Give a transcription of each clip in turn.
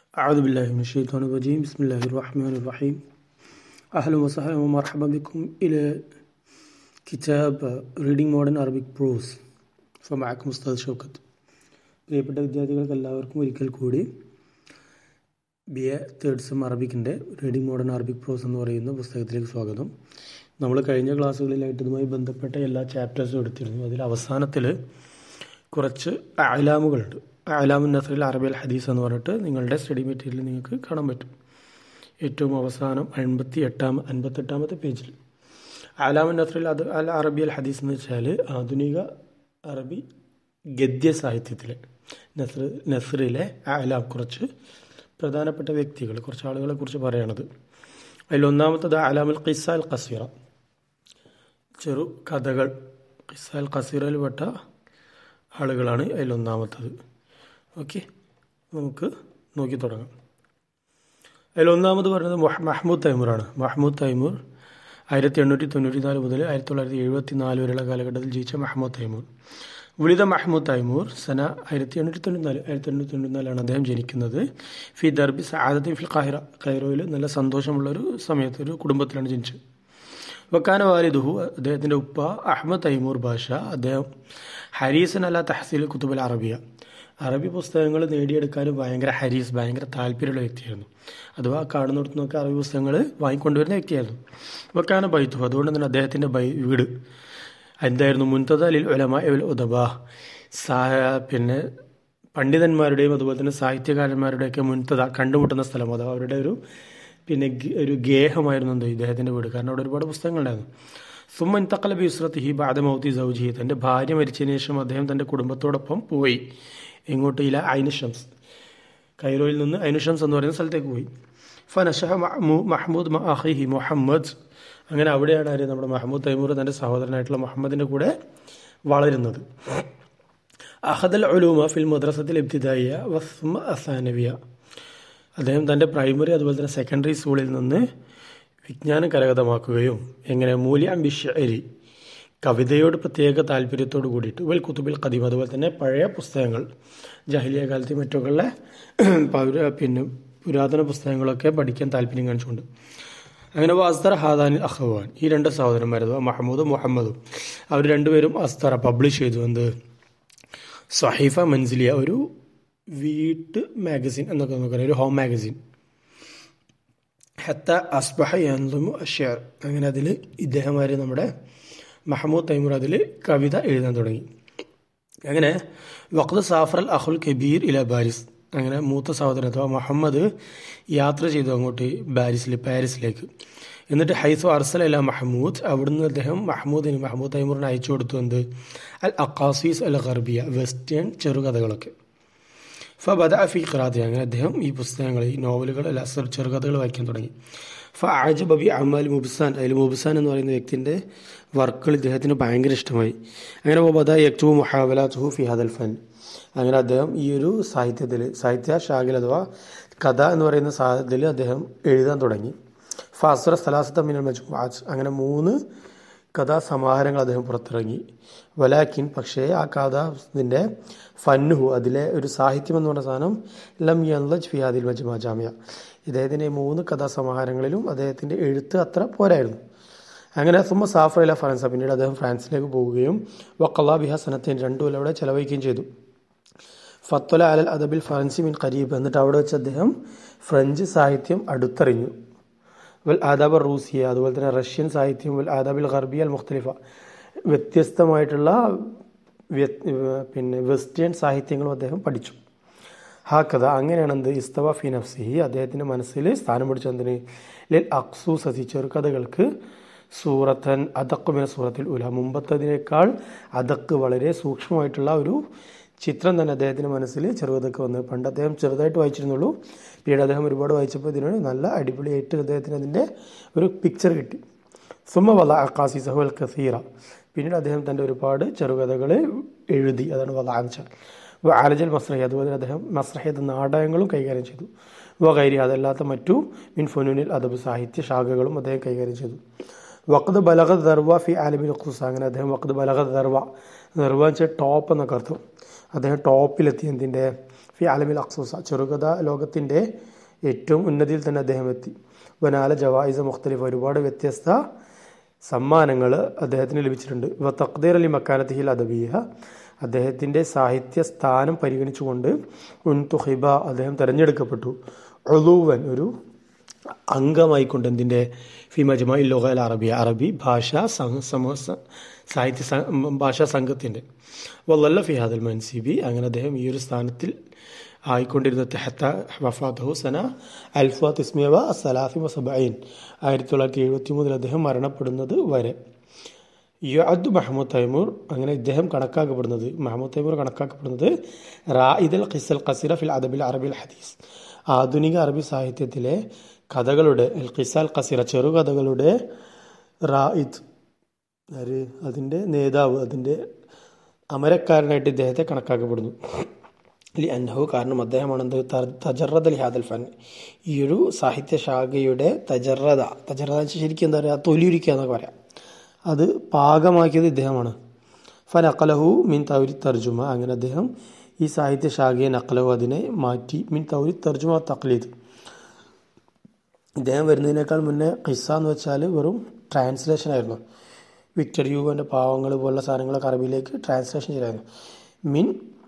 أعوذ بالله من الشيطان الرجيم بسم الله الرحمن الرحيم أهلا وسهلا ومرحبا بكم إلى كتاب Reading Modern Arabic Prose فمعكم أستاذ Shoukath പ്രിയപ്പെട്ട വിദ്യാർത്ഥികൾക്ക് എല്ലാവർക്കും ഒരിക്കൽ കൂടി ബി എ തേർഡ് സെം അറബിക്കിൻ്റെ റീഡിംഗ് മോഡേൺ അറബിക് പ്രോസ് എന്ന് പറയുന്ന പുസ്തകത്തിലേക്ക് സ്വാഗതം നമ്മൾ കഴിഞ്ഞ ക്ലാസ്സുകളിലായിട്ട് ഇതുമായി ബന്ധപ്പെട്ട എല്ലാ ചാപ്റ്റേഴ്സും എടുത്തിരുന്നു അതിൽ അവസാനത്തിൽ കുറച്ച് അലാമുകളുണ്ട് അലാമുൻ നസറിൽ അറബിയൽ ഹദീസ് എന്ന് പറഞ്ഞിട്ട് നിങ്ങളുടെ സ്റ്റഡി മെറ്റീരിയൽ നിങ്ങൾക്ക് കാണാൻ പറ്റും ഏറ്റവും അവസാനം അൻപത്തി എട്ടാം അൻപത്തെട്ടാമത്തെ പേജിൽ അലാമുൻ നസറിൽ അത് അൽ അറബിയൽ ഹദീസ് എന്ന് വെച്ചാൽ ആധുനിക അറബി ഗദ്യ സാഹിത്യത്തിലെ നസ്ർ നസ്റിലെ അലാം കുറച്ച് പ്രധാനപ്പെട്ട വ്യക്തികൾ കുറച്ച് ആളുകളെ കുറിച്ച് പറയണത് അതിലൊന്നാമത്തത് അലാമുൽ ഖിസാൽ ഖസീറ ചെറു കഥകൾ ഖിസാൽ ഖസീറയിൽപ്പെട്ട ആളുകളാണ് അതിലൊന്നാമത്തത് ഓക്കെ നമുക്ക് നോക്കി തുടങ്ങാം അതിലൊന്നാമത് പറയുന്നത് മൊഹ- മഹ്മൂദ് തൈമൂറാണ് മഹ്മൂദ് തൈമൂർ ആയിരത്തി എണ്ണൂറ്റി തൊണ്ണൂറ്റി നാല് മുതൽ ആയിരത്തി തൊള്ളായിരത്തി എഴുപത്തി നാല് വരെയുള്ള കാലഘട്ടത്തിൽ ജീവിച്ച മഹ്മൂദ് തൈമൂർ ഉളിത മഹ്മൂദ് തൈമൂർ സന ആയിരത്തി എണ്ണൂറ്റി തൊണ്ണൂറ്റി നാല് ആയിരത്തി എണ്ണൂറ്റി തൊണ്ണൂറ്റി നാലാണ് അദ്ദേഹം ജനിക്കുന്നത് ഫി ദർബി സആദത്തി ഫിൽ ഖാഹിറ കൈറോയിൽ നല്ല സന്തോഷമുള്ള ഒരു സമയത്ത് ഒരു കുടുംബത്തിലാണ് ജനിച്ചത് വക്കാന വാലിദുഹു അദ്ദേഹത്തിൻ്റെ ഉപ്പ അഹമ്മദ് തൈമൂർ ബാഷ അദ്ദേഹം ഹരീസൻ അല തഹസീൽ കുത്തുബൽ അറബിയ അറബി പുസ്തകങ്ങൾ നേടിയെടുക്കാനും ഭയങ്കര ഹരീസ് ഭയങ്കര താല്പര്യമുള്ള വ്യക്തിയായിരുന്നു അഥവാ കാണുന്നിടത്ത് നോക്കി അറബി പുസ്തകങ്ങൾ വാങ്ങിക്കൊണ്ടുവരുന്ന വ്യക്തിയായിരുന്നു വക്കാന ബൈത്തുഹു അതുകൊണ്ട് തന്നെ അദ്ദേഹത്തിൻ്റെ ബൈ വീട് എന്തായിരുന്നു മുൻതദ അലിൽ ഉലമ ഇവൽ ഉദബ സാ പിന്നെ പണ്ഡിതന്മാരുടെയും അതുപോലെ തന്നെ സാഹിത്യകാരന്മാരുടെയൊക്കെ മുൻതത കണ്ടുമുട്ടുന്ന സ്ഥലം അഥവാ അവരുടെ ഒരു പിന്നെ ഗ- ഒരു ഗേഹമായിരുന്നു എന്ത് ഇദ്ദേഹത്തിൻ്റെ വീട് കാരണം അവിടെ ഒരുപാട് പുസ്തകങ്ങളുണ്ടായിരുന്നു സുമ്മൻ തക്കല ബിസ്രത്ത് ഹി ബാദമൗത്തി സൗജി തൻ്റെ ഭാര്യ മരിച്ചതിന് ശേഷം അദ്ദേഹം തൻ്റെ കുടുംബത്തോടൊപ്പം പോയി എങ്ങോട്ട് ഇല ഐനുഷംസ് കൈറോയിൽ നിന്ന് ഐനുഷംസ് എന്ന് പറയുന്ന സ്ഥലത്തേക്ക് പോയി ഫനഷഹ മഹ്മൂ- മഹ്മൂദ് അഹിഹി മുഹമ്മദ് അങ്ങനെ അവിടെയാണ് ആര് നമ്മുടെ മഹമ്മൂദ് തൈമൂർ തൻ്റെ സഹോദരനായിട്ടുള്ള മുഹമ്മദിൻ്റെ കൂടെ വളരുന്നത് അഹദൽ ഉലൂമ ഫിൽ മദ്രസത്തിൽ ഇബ്തിദായിയ വസ്മ അസാനവിയ അദ്ദേഹം തൻ്റെ പ്രൈമറി അതുപോലെ തന്നെ സെക്കൻഡറി സ്കൂളിൽ നിന്ന് വിജ്ഞാനം കരഗതമാക്കുകയും എങ്ങനെ മൂല്യം ബിഷരി കവിതയോട് പ്രത്യേക താല്പര്യത്തോട് കൂടിയിട്ട് വെൽ കുത്തുബിൽ കദീം അതുപോലെ തന്നെ പഴയ പുസ്തകങ്ങൾ ജാഹിലിയ കാലത്തെ മറ്റൊക്കെയുള്ള പൗര പിന്നെ പുരാതന പുസ്തകങ്ങളൊക്കെ പഠിക്കാൻ താല്പര്യം കാണിച്ചുകൊണ്ട് അങ്ങനെ അസ്തർ ഹാദാനി അഹ്വാൻ ഈ രണ്ട് സഹോദരന്മാരത് മഹമ്മൂദും മുഹമ്മദും അവർ രണ്ടുപേരും അസ്തറ പബ്ലിഷ് ചെയ്തു എന്ത് സഹീഫ മൻസിലിയ ഒരു വീട്ട് മാഗസിൻ എന്നൊക്കെ നമുക്കറിയാം ഒരു ഹോം മാഗസിൻ ഹത്ത അസ്ബഹ യൻലുമു അഷ്യാർ അങ്ങനെ അതിൽ ഇദ്ദേഹമാര് നമ്മുടെ മഹമ്മൂദ് തൈമൂർ അതിൽ കവിത എഴുതാൻ തുടങ്ങി അങ്ങനെ വഖദ് സാഫർ അൽ അഹുൽ കബീർ ഇല ബാരിസ് അങ്ങനെ മൂത്ത സഹോദരൻ അഥവാ മുഹമ്മദ് യാത്ര ചെയ്തു അങ്ങോട്ട് ബാരിസിൽ പാരീസിലേക്ക് എന്നിട്ട് ഹൈസു അർസൽ അല മഹമ്മൂദ് അവിടുന്ന് അദ്ദേഹം മഹമ്മൂദിന് മഹമ്മൂദ് തൈമൂറിന് അയച്ചു കൊടുത്തു എന്ത് അൽ അക്കാസീസ് അൽ ഗർബിയ വെസ്റ്റേൺ ചെറുകഥകളൊക്കെ ഫബദ ഫി ഖറാത്തി അങ്ങനെ അദ്ദേഹം ഈ പുസ്തകങ്ങൾ ഈ നോവലുകൾ അല്ല സർ ചെറുകഥകൾ വായിക്കാൻ തുടങ്ങി ഫ ആജ ബബി അഹമ്മൽ മുബ്സാൻ അതിൽ മുബ്സാൻ എന്ന് പറയുന്ന വ്യക്തിൻ്റെ വർക്കുകൾ ഇദ്ദേഹത്തിന് ഭയങ്കര ഇഷ്ടമായി അങ്ങനെ ബദ യക്തു മുഹാവലാത്തുഹു ഫി ഹദൽ ഫൻ അങ്ങനെ അദ്ദേഹം ഈ ഒരു സാഹിത്യത്തിൽ സാഹിത്യ ശാഖയിൽ അഥവാ കഥ എന്ന് പറയുന്ന സാഹിത്യത്തിൽ അദ്ദേഹം എഴുതാൻ തുടങ്ങി ഫാസുറ സ്ഥലാസത്ത മിനൽ മജ്മുആത്ത് അങ്ങനെ മൂന്ന് കഥാസമാഹാരങ്ങൾ അദ്ദേഹം പുറത്തിറങ്ങി വലാക്കിൻ പക്ഷേ ആ കഥാ ഫന്നുഹു അതിലെ ഒരു സാഹിത്യം എന്ന് പറഞ്ഞ സാധനം ലം യൻലജ് ഫിയാദിൽ മജ്മ ജാമ്യ ഇദ്ദേഹത്തിൻ്റെ ഈ മൂന്ന് കഥാസമാഹാരങ്ങളിലും അദ്ദേഹത്തിൻ്റെ എഴുത്ത് അത്ര പോരായിരുന്നു അങ്ങനെ സുമ സാഫറയില ഫ്രാൻസ് പിന്നീട് അദ്ദേഹം ഫ്രാൻസിലേക്ക് പോവുകയും വക്കല്ലാ ബിഹ സനത്തേൻ രണ്ടു കൊല്ലം അവിടെ ചെലവഴിക്കുകയും ചെയ്തു ഫത്വല അലൽ അദബിൽ ഫ്രാൻസി മിൻ ഖരീബ് എന്നിട്ട് അവിടെ വെച്ച് അദ്ദേഹം ഫ്രഞ്ച് സാഹിത്യം അടുത്തറിഞ്ഞു വൽ ആദാബ് റൂസിയ അതുപോലെ തന്നെ റഷ്യൻ സാഹിത്യം വൽ ആദാബിൽ ഗർബിയ അൽ മുഖ്തലിഫ വ്യത്യസ്തമായിട്ടുള്ള വ്യ- പിന്നെ വെസ്റ്റേൺ സാഹിത്യങ്ങളും അദ്ദേഹം പഠിച്ചു ഹാ കഥ അങ്ങനെയാണ് എന്ത് ഇസ്തവ ഫി നഫ്സിഹി അദ്ദേഹത്തിൻ്റെ മനസ്സിൽ സ്ഥാനം പിടിച്ചതിന് ലിൽ അക്സൂസി ചെറുകഥകൾക്ക് സൂറത്തൻ അദക്കുമിന സൂറത്തിൽ ഉല മുമ്പത്തതിനേക്കാൾ അദക്ക് വളരെ സൂക്ഷ്മമായിട്ടുള്ള ഒരു ചിത്രം തന്നെ അദ്ദേഹത്തിൻ്റെ മനസ്സിൽ ചെറുകഥക്ക് വന്നത് പണ്ട് അദ്ദേഹം ചെറുതായിട്ട് വായിച്ചിരുന്നുള്ളൂ പിന്നീട് അദ്ദേഹം ഒരുപാട് വായിച്ചപ്പോൾ ഇതിനൊരു നല്ല അടിപൊളിയായിട്ട് അദ്ദേഹത്തിന് അതിൻ്റെ ഒരു പിക്ചർ കിട്ടി സുമ വല അക്കാസി സഹുൽ കസീറ പിന്നീട് അദ്ദേഹം തൻ്റെ ഒരുപാട് ചെറുകഥകൾ എഴുതി അതാണ് വല ആൻച ആലജൽ മസ്രഹി അതുപോലെ തന്നെ അദ്ദേഹം മസ്രഹി നാടകങ്ങളും കൈകാര്യം ചെയ്തു വകൈരി അതല്ലാത്ത മറ്റു മിൻ ഫുനുനിൽ അദബ് സാഹിത്യ ശാഖകളും അദ്ദേഹം കൈകാര്യം ചെയ്തു വഖദ് ബലഗ ദർവ ഫി ആലമിൽ ഖുസ അങ്ങനെ അദ്ദേഹം വഖദ് ബലഗ ദർവ ദർവ വെച്ചാൽ ടോപ്പ് എന്നൊക്കെ അർത്ഥം അദ്ദേഹം ടോപ്പിലെത്തി എന്തിൻ്റെ ഫി അലമിൽ അക്സൂസ ചെറുകഥ ലോകത്തിൻ്റെ ഏറ്റവും ഉന്നതിയിൽ തന്നെ അദ്ദേഹം എത്തി വനാല ജവായിസ മുഖ്തലിഫ് ഒരുപാട് വ്യത്യസ്ത സമ്മാനങ്ങൾ അദ്ദേഹത്തിന് ലഭിച്ചിട്ടുണ്ട് ഇവ തക്തീർ അലി മക്കാനത്തിഹിൽ അദബീഹ അദ്ദേഹത്തിൻ്റെ സാഹിത്യ സ്ഥാനം പരിഗണിച്ചുകൊണ്ട് ഉൻതുഹിബ അദ്ദേഹം തിരഞ്ഞെടുക്കപ്പെട്ടു ഒളൂവൻ ഒരു അംഗമായിക്കൊണ്ട് എന്തിൻ്റെ ഫി മജ്മ ലോക അറബി അറബി ഭാഷാ സമൂഹ സാഹിത്യ ഭാഷാ സംഘത്തിൻ്റെ വല്ല ഫിഹാദൽ മൻസിബി അങ്ങനെ അദ്ദേഹം ഈ ഒരു സ്ഥാനത്തിൽ ആയിക്കൊണ്ടിരുന്ന തെഹത്ത വഫാത്തഹു സന അൽഫ തിസ്മിയവ സലാഫി വസബൈൻ ആയിരത്തി തൊള്ളായിരത്തി എഴുപത്തി മൂന്നിൽ അദ്ദേഹം മരണപ്പെടുന്നത് വരെ യുഅദ് മഹമ്മൂദ് തൈമൂർ അങ്ങനെ ഇദ്ദേഹം കണക്കാക്കപ്പെടുന്നത് മഹമ്മൂദ് തൈമൂർ കണക്കാക്കപ്പെടുന്നത് റായിദൽ ഖിസൽ ഖസിറ ഫിൽ അദബിൽ അറബിൽ ഹദീസ് ആധുനിക അറബി സാഹിത്യത്തിലെ കഥകളുടെ അൽ ഖിസാൽ ഖസിറ ചെറുകഥകളുടെ റായിദ് ആര് അതിൻ്റെ നേതാവ് അതിൻ്റെ അമരക്കാരനായിട്ട് ഇദ്ദേഹത്തെ കണക്കാക്കപ്പെടുന്നു ലി അൻഹു കാരണം അദ്ദേഹമാണ് എന്ത് തജറദ് അലി ഹാദൽ ഫൻ ഈ ഒരു സാഹിത്യ ശാഖയുടെ തജറദ തജറദ ശരിക്കും എന്താ പറയുക തൊലിയുരിക്കുക എന്നൊക്കെ പറയാം അത് പാകമാക്കിയത് ഇദ്ദേഹമാണ് ഫൻ അക്കലഹു മിൻ തൗരി തർജുമ അങ്ങനെ അദ്ദേഹം ഈ സാഹിത്യ ശാഖയെ നക്കലഹു അതിനെ മാറ്റി മിൻ തൗരി തർജുമ തക്ലീദ് ഇദ്ദേഹം വരുന്നതിനേക്കാൾ മുന്നേ ഖിസ്സ എന്ന് വെച്ചാൽ വെറും ട്രാൻസ്ലേഷൻ ആയിരുന്നു വിക്ടർ യൂഗോൻ്റെ പാവങ്ങൾ പോലുള്ള സാധനങ്ങളൊക്കെ അറബിയിലേക്ക് ട്രാൻസ്ലേഷൻ ചെയ്തായിരുന്നു മിൻ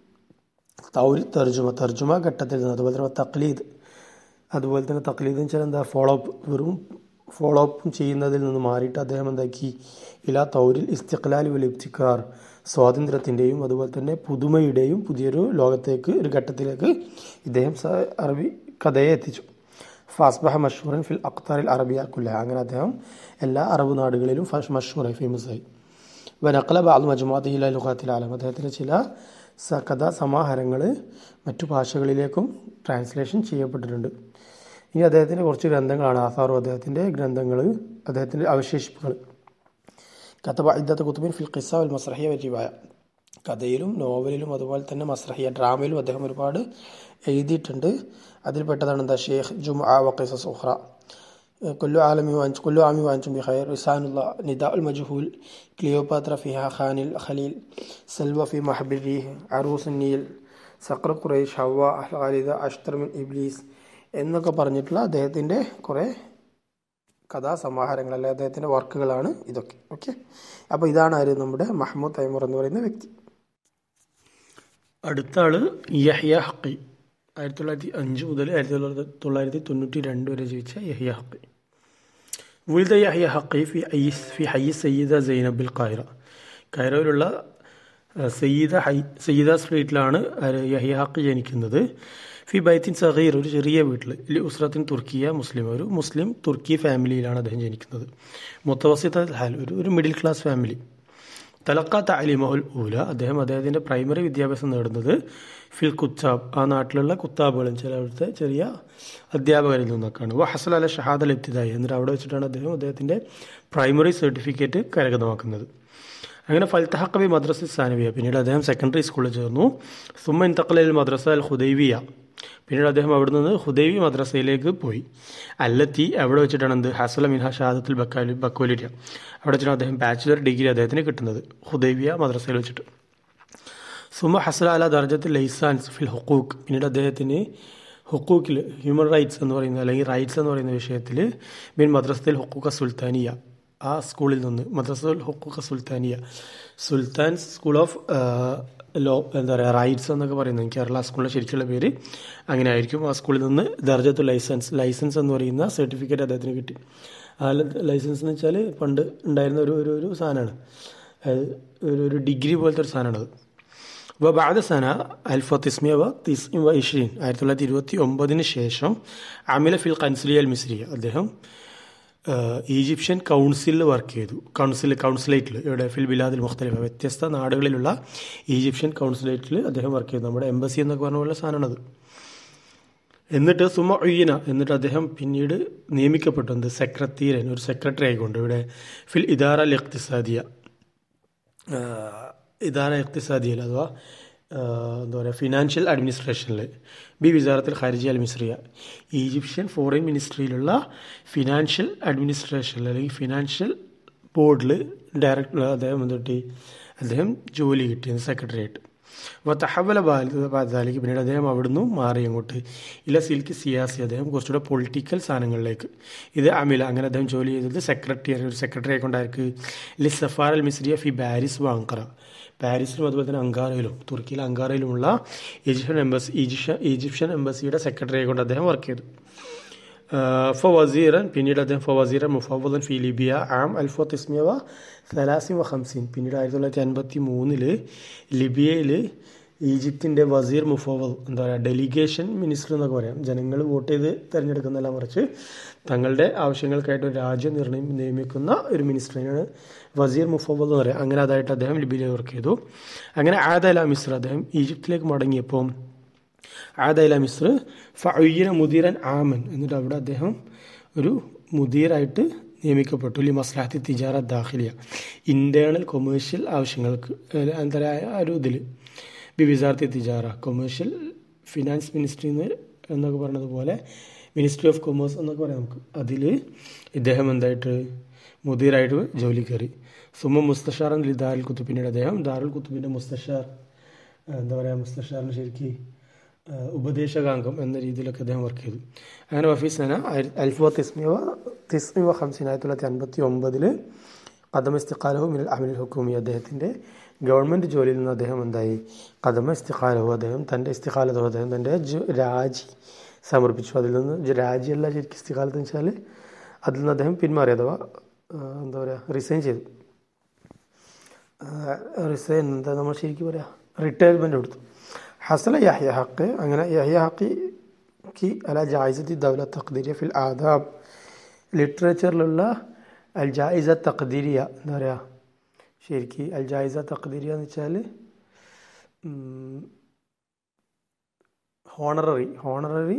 തൗരി തർജുമ തർജുമ ഘട്ടത്തിൽ നിന്ന് അതുപോലെ തന്നെ തക്ലീദ് അതുപോലെ തന്നെ തക്ലീദ് എന്ന് വെച്ചാൽ എന്താ ഫോളോ അപ്പ് വെറും ഫോളോ അപ്പ് ചെയ്യുന്നതിൽ നിന്ന് മാറിയിട്ട് അദ്ദേഹം എന്താക്കി ഇലാ തൗരിൽ ഇസ്തിഖ്ലാൽ വൽ ഇബ്തിക്കാർ സ്വാതന്ത്ര്യത്തിൻ്റെയും അതുപോലെ തന്നെ പുതുമയുടെയും പുതിയൊരു ലോകത്തേക്ക് ഒരു ഘട്ടത്തിലേക്ക് ഇദ്ദേഹം അറബി കഥയെ എത്തിച്ചു ഫാസ്ബഹ മഷൂറൻ ഫിൽ അക്താറിൽ അറബിയ കുല്ല അങ്ങനെ അദ്ദേഹം എല്ലാ അറബ് നാടുകളിലും ഫഷ് മഷൂറായി ഫേമസ് ആയി വനക്കല ബാൽ മജുമാദ് ഹില ലുഖാത്തിൽ ആലം അദ്ദേഹത്തിൻ്റെ ചില കഥാ സമാഹാരങ്ങൾ മറ്റു ഭാഷകളിലേക്കും ട്രാൻസ്ലേഷൻ ചെയ്യപ്പെട്ടിട്ടുണ്ട് ഇനി അദ്ദേഹത്തിൻ്റെ കുറച്ച് ഗ്രന്ഥങ്ങളാണ് ആസാറും അദ്ദേഹത്തിൻ്റെ ഗ്രന്ഥങ്ങൾ അദ്ദേഹത്തിൻ്റെ അവശേഷിപ്പുകൾ കഥ ഇദ്ദത്തെ കുത്തുബിൻ ഫിൽ ഖിസ വൽ മസ്രഹിയ വരിവായ കഥയിലും നോവലിലും അതുപോലെ തന്നെ മസ്രഹിയ ഡ്രാമയിലും അദ്ദേഹം ഒരുപാട് എഴുതിയിട്ടുണ്ട് അതിൽപ്പെട്ടതാണ് എന്താ ഷെയ്ഖ് ജും ആ വഖീസ സുഹ്റ كل عالم وأنت كل عام وأنتم بخير رسان الله نداء المجهول كليوباترا فيها خان الخليل سلوى في محب الريح عروس النيل സക്ര ഖുറൈഷ് ഹവ ഖാലിദ അഷ്തർ മിൻ ഇബ്ലീസ് എന്നൊക്കെ പറഞ്ഞിട്ടുള്ള അദ്ദേഹത്തിൻ്റെ കുറേ കഥാസമാഹാരങ്ങൾ അല്ലെ അദ്ദേഹത്തിൻ്റെ വർക്കുകളാണ് ഇതൊക്കെ ഓക്കെ അപ്പോൾ ഇതാണ് ആര് നമ്മുടെ മഹമ്മൂദ് തൈമൂർ എന്ന് പറയുന്ന വ്യക്തി അടുത്ത ആള് യഹ്യ ഹക്കി ആയിരത്തി തൊള്ളായിരത്തി അഞ്ച് മുതൽ ആയിരത്തി തൊള്ളായിരത്തി തൊള്ളായിരത്തി തൊണ്ണൂറ്റി രണ്ട് വരെ ജീവിച്ച യഹ്യ ഹക്കി വുൽദ യഹ്യ ഹക്കി ഫി ഐസ് ഫി ഹൈ സയ്യിദ സൈനബിൽ കായറ കൈറോയിലുള്ള സയ്യിദ ഹൈ സയ്യിദ സ്ട്രീറ്റിലാണ് യഹ്യ ഹക്ക് ജനിക്കുന്നത് ഫി ബൈത്തിൻ സഹീർ ഒരു ചെറിയ വീട്ടിൽ ലി ഉസ്രത്തിൻ തുർക്കിയ മുസ്ലിം ഒരു മുസ്ലിം തുർക്കി ഫാമിലിയിലാണ് അദ്ദേഹം ജനിക്കുന്നത് മുത്തവസിത്ത ഹാൽ ഒരു ഒരു മിഡിൽ ക്ലാസ് ഫാമിലി തലക്ക താലിമഹുൽ ഊല അദ്ദേഹം അദ്ദേഹത്തിൻ്റെ പ്രൈമറി വിദ്യാഭ്യാസം നേടുന്നത് ഫിൽ കുത്താബ് ആ നാട്ടിലുള്ള കുത്താബുകളും ചില അവിടുത്തെ ചെറിയ അധ്യാപകരിൽ നിന്നൊക്കെയാണ് വ ഹസൽ അല ഷഹാദ് അൽ ഇബ്തിദായി എന്നിട്ട് അവിടെ വെച്ചിട്ടാണ് അദ്ദേഹം അദ്ദേഹത്തിൻ്റെ പ്രൈമറി സർട്ടിഫിക്കറ്റ് കരഗതമാക്കുന്നത് അങ്ങനെ ഫൽത്തഹക്കബി മദ്രസ സാനവിയ പിന്നീട് അദ്ദേഹം സെക്കൻഡറി സ്കൂളിൽ ചേർന്നു സുമ്മ ഇന്തക്കലിൽ മദ്രസ അൽ ഹുദൈവിയ പിന്നീട് അദ്ദേഹം അവിടെ നിന്ന് ഹുദൈവി മദ്രസയിലേക്ക് പോയി അല്ലത്തി അവിടെ വെച്ചിട്ടാണ് എന്ത് ഹസല മിൻഹ ഷഹാദത്തുൽ ബക്കാലി ബക്കോലിരിയ അവിടെ വെച്ചിട്ടാണ് അദ്ദേഹം ബാച്ചുലർ ഡിഗ്രി അദ്ദേഹത്തിന് കിട്ടുന്നത് ഹുദൈവിയ മദ്രസയിൽ വെച്ചിട്ട് സുമ ഹസല അല ദർജത്തിൽ ലൈസാൻസ് ഫിൽ ഹുക്കൂക്ക് പിന്നീട് അദ്ദേഹത്തിന് ഹുക്കൂക്കിൽ ഹ്യൂമൻ റൈറ്റ്സ് എന്ന് പറയുന്ന അല്ലെങ്കിൽ റൈറ്റ്സ് എന്ന് പറയുന്ന വിഷയത്തിൽ ബിൻ മദ്രസത്തിൽ ഹുക്കൂക്ക സുൽത്താനിയ ആ സ്കൂളിൽ നിന്ന് മദ്രസുൽ ഹുക്കൂക്ക സുൽത്താനിയ സുൽത്താൻ സ്കൂൾ ഓഫ് ലോ എന്താ പറയുക റൈറ്റ്സ് എന്നൊക്കെ പറയുന്നത് കേരള സ്കൂളിൻ്റെ ശരിക്കുള്ള പേര് അങ്ങനെ ആയിരിക്കും ആ സ്കൂളിൽ നിന്ന് ദർജത്തു ലൈസൻസ് ലൈസൻസ് എന്ന് പറയുന്ന സർട്ടിഫിക്കറ്റ് അദ്ദേഹത്തിന് കിട്ടി ആ ലൈസൻസ് എന്ന് വെച്ചാൽ പണ്ട് ഉണ്ടായിരുന്ന ഒരു ഒരു ഒരു സാധനമാണ് ഒരു ഒരു ഡിഗ്രി പോലത്തെ ഒരു സാധനമാണത് അപ്പോൾ ബാദ സന അൽഫ തിസ്മിയ വ തിസ്മിം വ ഇഷ്രീൻ ആയിരത്തി തൊള്ളായിരത്തി ഇരുപത്തി ഒമ്പതിന് ശേഷം അമില ഫിൽ കൻസുലിയ അൽ മിസ്രിയ അദ്ദേഹം ഈജിപ്ഷ്യൻ കൗൺസിലിൽ വർക്ക് ചെയ്തു കൗൺസിൽ കൗൺസിലേറ്റിൽ ഇവിടെ ഫിൽ ബിലാദിൽ മുഖ്തലിഫ വ്യത്യസ്ത നാടുകളിലുള്ള ഈജിപ്ഷ്യൻ കൗൺസിലേറ്റിൽ അദ്ദേഹം വർക്ക് ചെയ്തു നമ്മുടെ എംബസി എന്നൊക്കെ പറഞ്ഞ പോലെ സാധനമാണത് എന്നിട്ട് സുമ ഒയ്യന എന്നിട്ട് അദ്ദേഹം പിന്നീട് നിയമിക്കപ്പെട്ടു എന്ത് സെക്രട്ടീരൻ ഒരു സെക്രട്ടറി ആയിക്കൊണ്ട് ഇവിടെ ഫിൽ ഇദാറ അൽ ഇഖ്തിസാദിയ ഇദാറ ഇഖ്തിസാദിയൽ അഥവാ എന്താ പറയുക ഫിനാൻഷ്യൽ അഡ്മിനിസ്ട്രേഷനിൽ ബി വിസാറത്തിൽ ഖാരിജി അൽ മിസ്രിയ ഈജിപ്ഷ്യൻ ഫോറിൻ മിനിസ്ട്രിയിലുള്ള ഫിനാൻഷ്യൽ അഡ്മിനിസ്ട്രേഷനിൽ അല്ലെങ്കിൽ ഫിനാൻഷ്യൽ ബോർഡിൽ ഡയറക്ടർ അദ്ദേഹം എന്തൊട്ടി അദ്ദേഹം ജോലി കിട്ടിയത് സെക്രട്ടറി ആയിട്ട് അപ്പോൾ തഹവല ബാദാലിക്ക് പിന്നീട് അദ്ദേഹം അവിടുന്ന് മാറി അങ്ങോട്ട് ഇല്ല സിൽക്ക് സിയാസി അദ്ദേഹം കുറച്ചുകൂടെ പൊളിറ്റിക്കൽ സാധനങ്ങളിലേക്ക് ഇത് അമില അങ്ങനെ അദ്ദേഹം ജോലി ചെയ്തത് സെക്രട്ടറി ഒരു സെക്രട്ടറി ആയിക്കൊണ്ടായിരിക്കും ലി സഫാർ അൽ മിസ്രിയ ഫി ബാരിസ് വാങ്കറ പാരീസിലും അതുപോലെ തന്നെ അങ്കാറയിലും തുർക്കിയിലെ അങ്കാറയിലുമുള്ള ഈജിപ്ഷ്യൻ എംബസി ഈജിപ്ഷ്യൻ ഈജിപ്ഷ്യൻ എംബസിയുടെ സെക്രട്ടറി ആയിക്കൊണ്ട് അദ്ദേഹം വർക്ക് ചെയ്തു ഫവസീറൻ പിന്നീട് അദ്ദേഹം ഫവസീറൻ മുഫവദൻ ഫി ലിബിയ ആം അൽഫോ തിസ്മിയ സലാസി വ ഹംസീൻ പിന്നീട് ആയിരത്തി തൊള്ളായിരത്തി അൻപത്തി മൂന്നില് ലിബിയയിൽ ഈജിപ്തിൻ്റെ വസീർ മുഫവൽ എന്താ പറയുക ഡെലിഗേഷൻ മിനിസ്റ്റർ എന്നൊക്കെ പറയാം ജനങ്ങൾ വോട്ട് ചെയ്ത് തിരഞ്ഞെടുക്കുന്നതല്ല മറിച്ച് തങ്ങളുടെ ആവശ്യങ്ങൾക്കായിട്ട് ഒരു രാജ്യം നിർണയം നിയമിക്കുന്ന ഒരു മിനിസ്റ്ററിനാണ് വസീർ മുഫവൽ എന്ന് പറയാം അങ്ങനെ അതായിട്ട് അദ്ദേഹം ലിബിയയിൽ വർക്ക് ചെയ്തു അങ്ങനെ ആദല മിസ്ര അദ്ദേഹം ഈജിപ്തിലേക്ക് മടങ്ങിയപ്പോൾ ആദല മിസ്ർ ഫയ്യന മുദീറൻ ആമൻ എന്നിട്ട് അവിടെ അദ്ദേഹം ഒരു മുദീറായിട്ട് നിയമിക്കപ്പെട്ടു ലി മസ്ലാഹത്തി തിജാറ ദാഖിലിയ ഇൻറ്റേണൽ കൊമേഴ്ഷ്യൽ ആവശ്യങ്ങൾക്ക് അന്തരായ ഒരു ഇതിൽ ബി വിസാർത്തി തിജാറ കൊമേഴ്ഷ്യൽ ഫിനാൻസ് മിനിസ്ട്രിന്ന് എന്നൊക്കെ പറഞ്ഞതുപോലെ മിനിസ്ട്രി ഓഫ് കൊമേഴ്സ് എന്നൊക്കെ പറയാം നമുക്ക് അതിൽ ഇദ്ദേഹം എന്തായിട്ട് മുദീറായിട്ട് ജോലി കയറി സുമ മുസ്തഷാർ എന്ന ദാരുൽ കുത്തുബ് പിന്നീട് അദ്ദേഹം ദാരുൽ കുത്തുബിൻ്റെ മുസ്തഷാർ എന്താ പറയുക മുസ്തഷാറിന് ശരിക്കും ഉപദേശകാംഗം എന്ന രീതിയിലൊക്കെ അദ്ദേഹം വർക്ക് ചെയ്തു അങ്ങനെ വഫീസന അൽഫുവ തിസ്മിവ തിസ്മിവ ഹംസിൻ ആയിരത്തി തൊള്ളായിരത്തി അൻപത്തി ഒമ്പതിൽ കദമ ഇസ്തിഖാലഹു മിൽ അമിൽ ഹുക്കൂമി അദ്ദേഹത്തിൻ്റെ ഗവൺമെൻറ് ജോലിയിൽ നിന്ന് അദ്ദേഹം എന്തായി കദമ ഇസ്തിഖാലഹു അദ്ദേഹം തൻ്റെ ഇസ്തിഖാലതോ അദ്ദേഹം തൻ്റെ രാജി സമർപ്പിച്ചു അതിൽ നിന്ന് രാജിയല്ല ശരിക്കും ഇസ്തിഖാലത്ത് എന്ന് വെച്ചാൽ അതിൽ നിന്ന് അദ്ദേഹം പിന്മാറി അഥവാ എന്താ പറയുക റിസൈൻ ചെയ്തു റിസൈൻ എന്താ നമ്മൾ ശരിക്കും പറയാം റിട്ടയർമെൻറ്റ് എടുത്തു حصل يحيى حقي അങ്ങനെ يحيى حقي على جائزة الدولة التقديرية في الآداب ലിറ്ററേച്ചറിലുള്ള അൽ ജായിസ തഖ്ദീരിയ എന്താ പറയുക ശരിക്ക് അൽ ജായിസ തഖ്ദീരിയ എന്ന് വെച്ചാൽ ഹോണററി ഹോണററി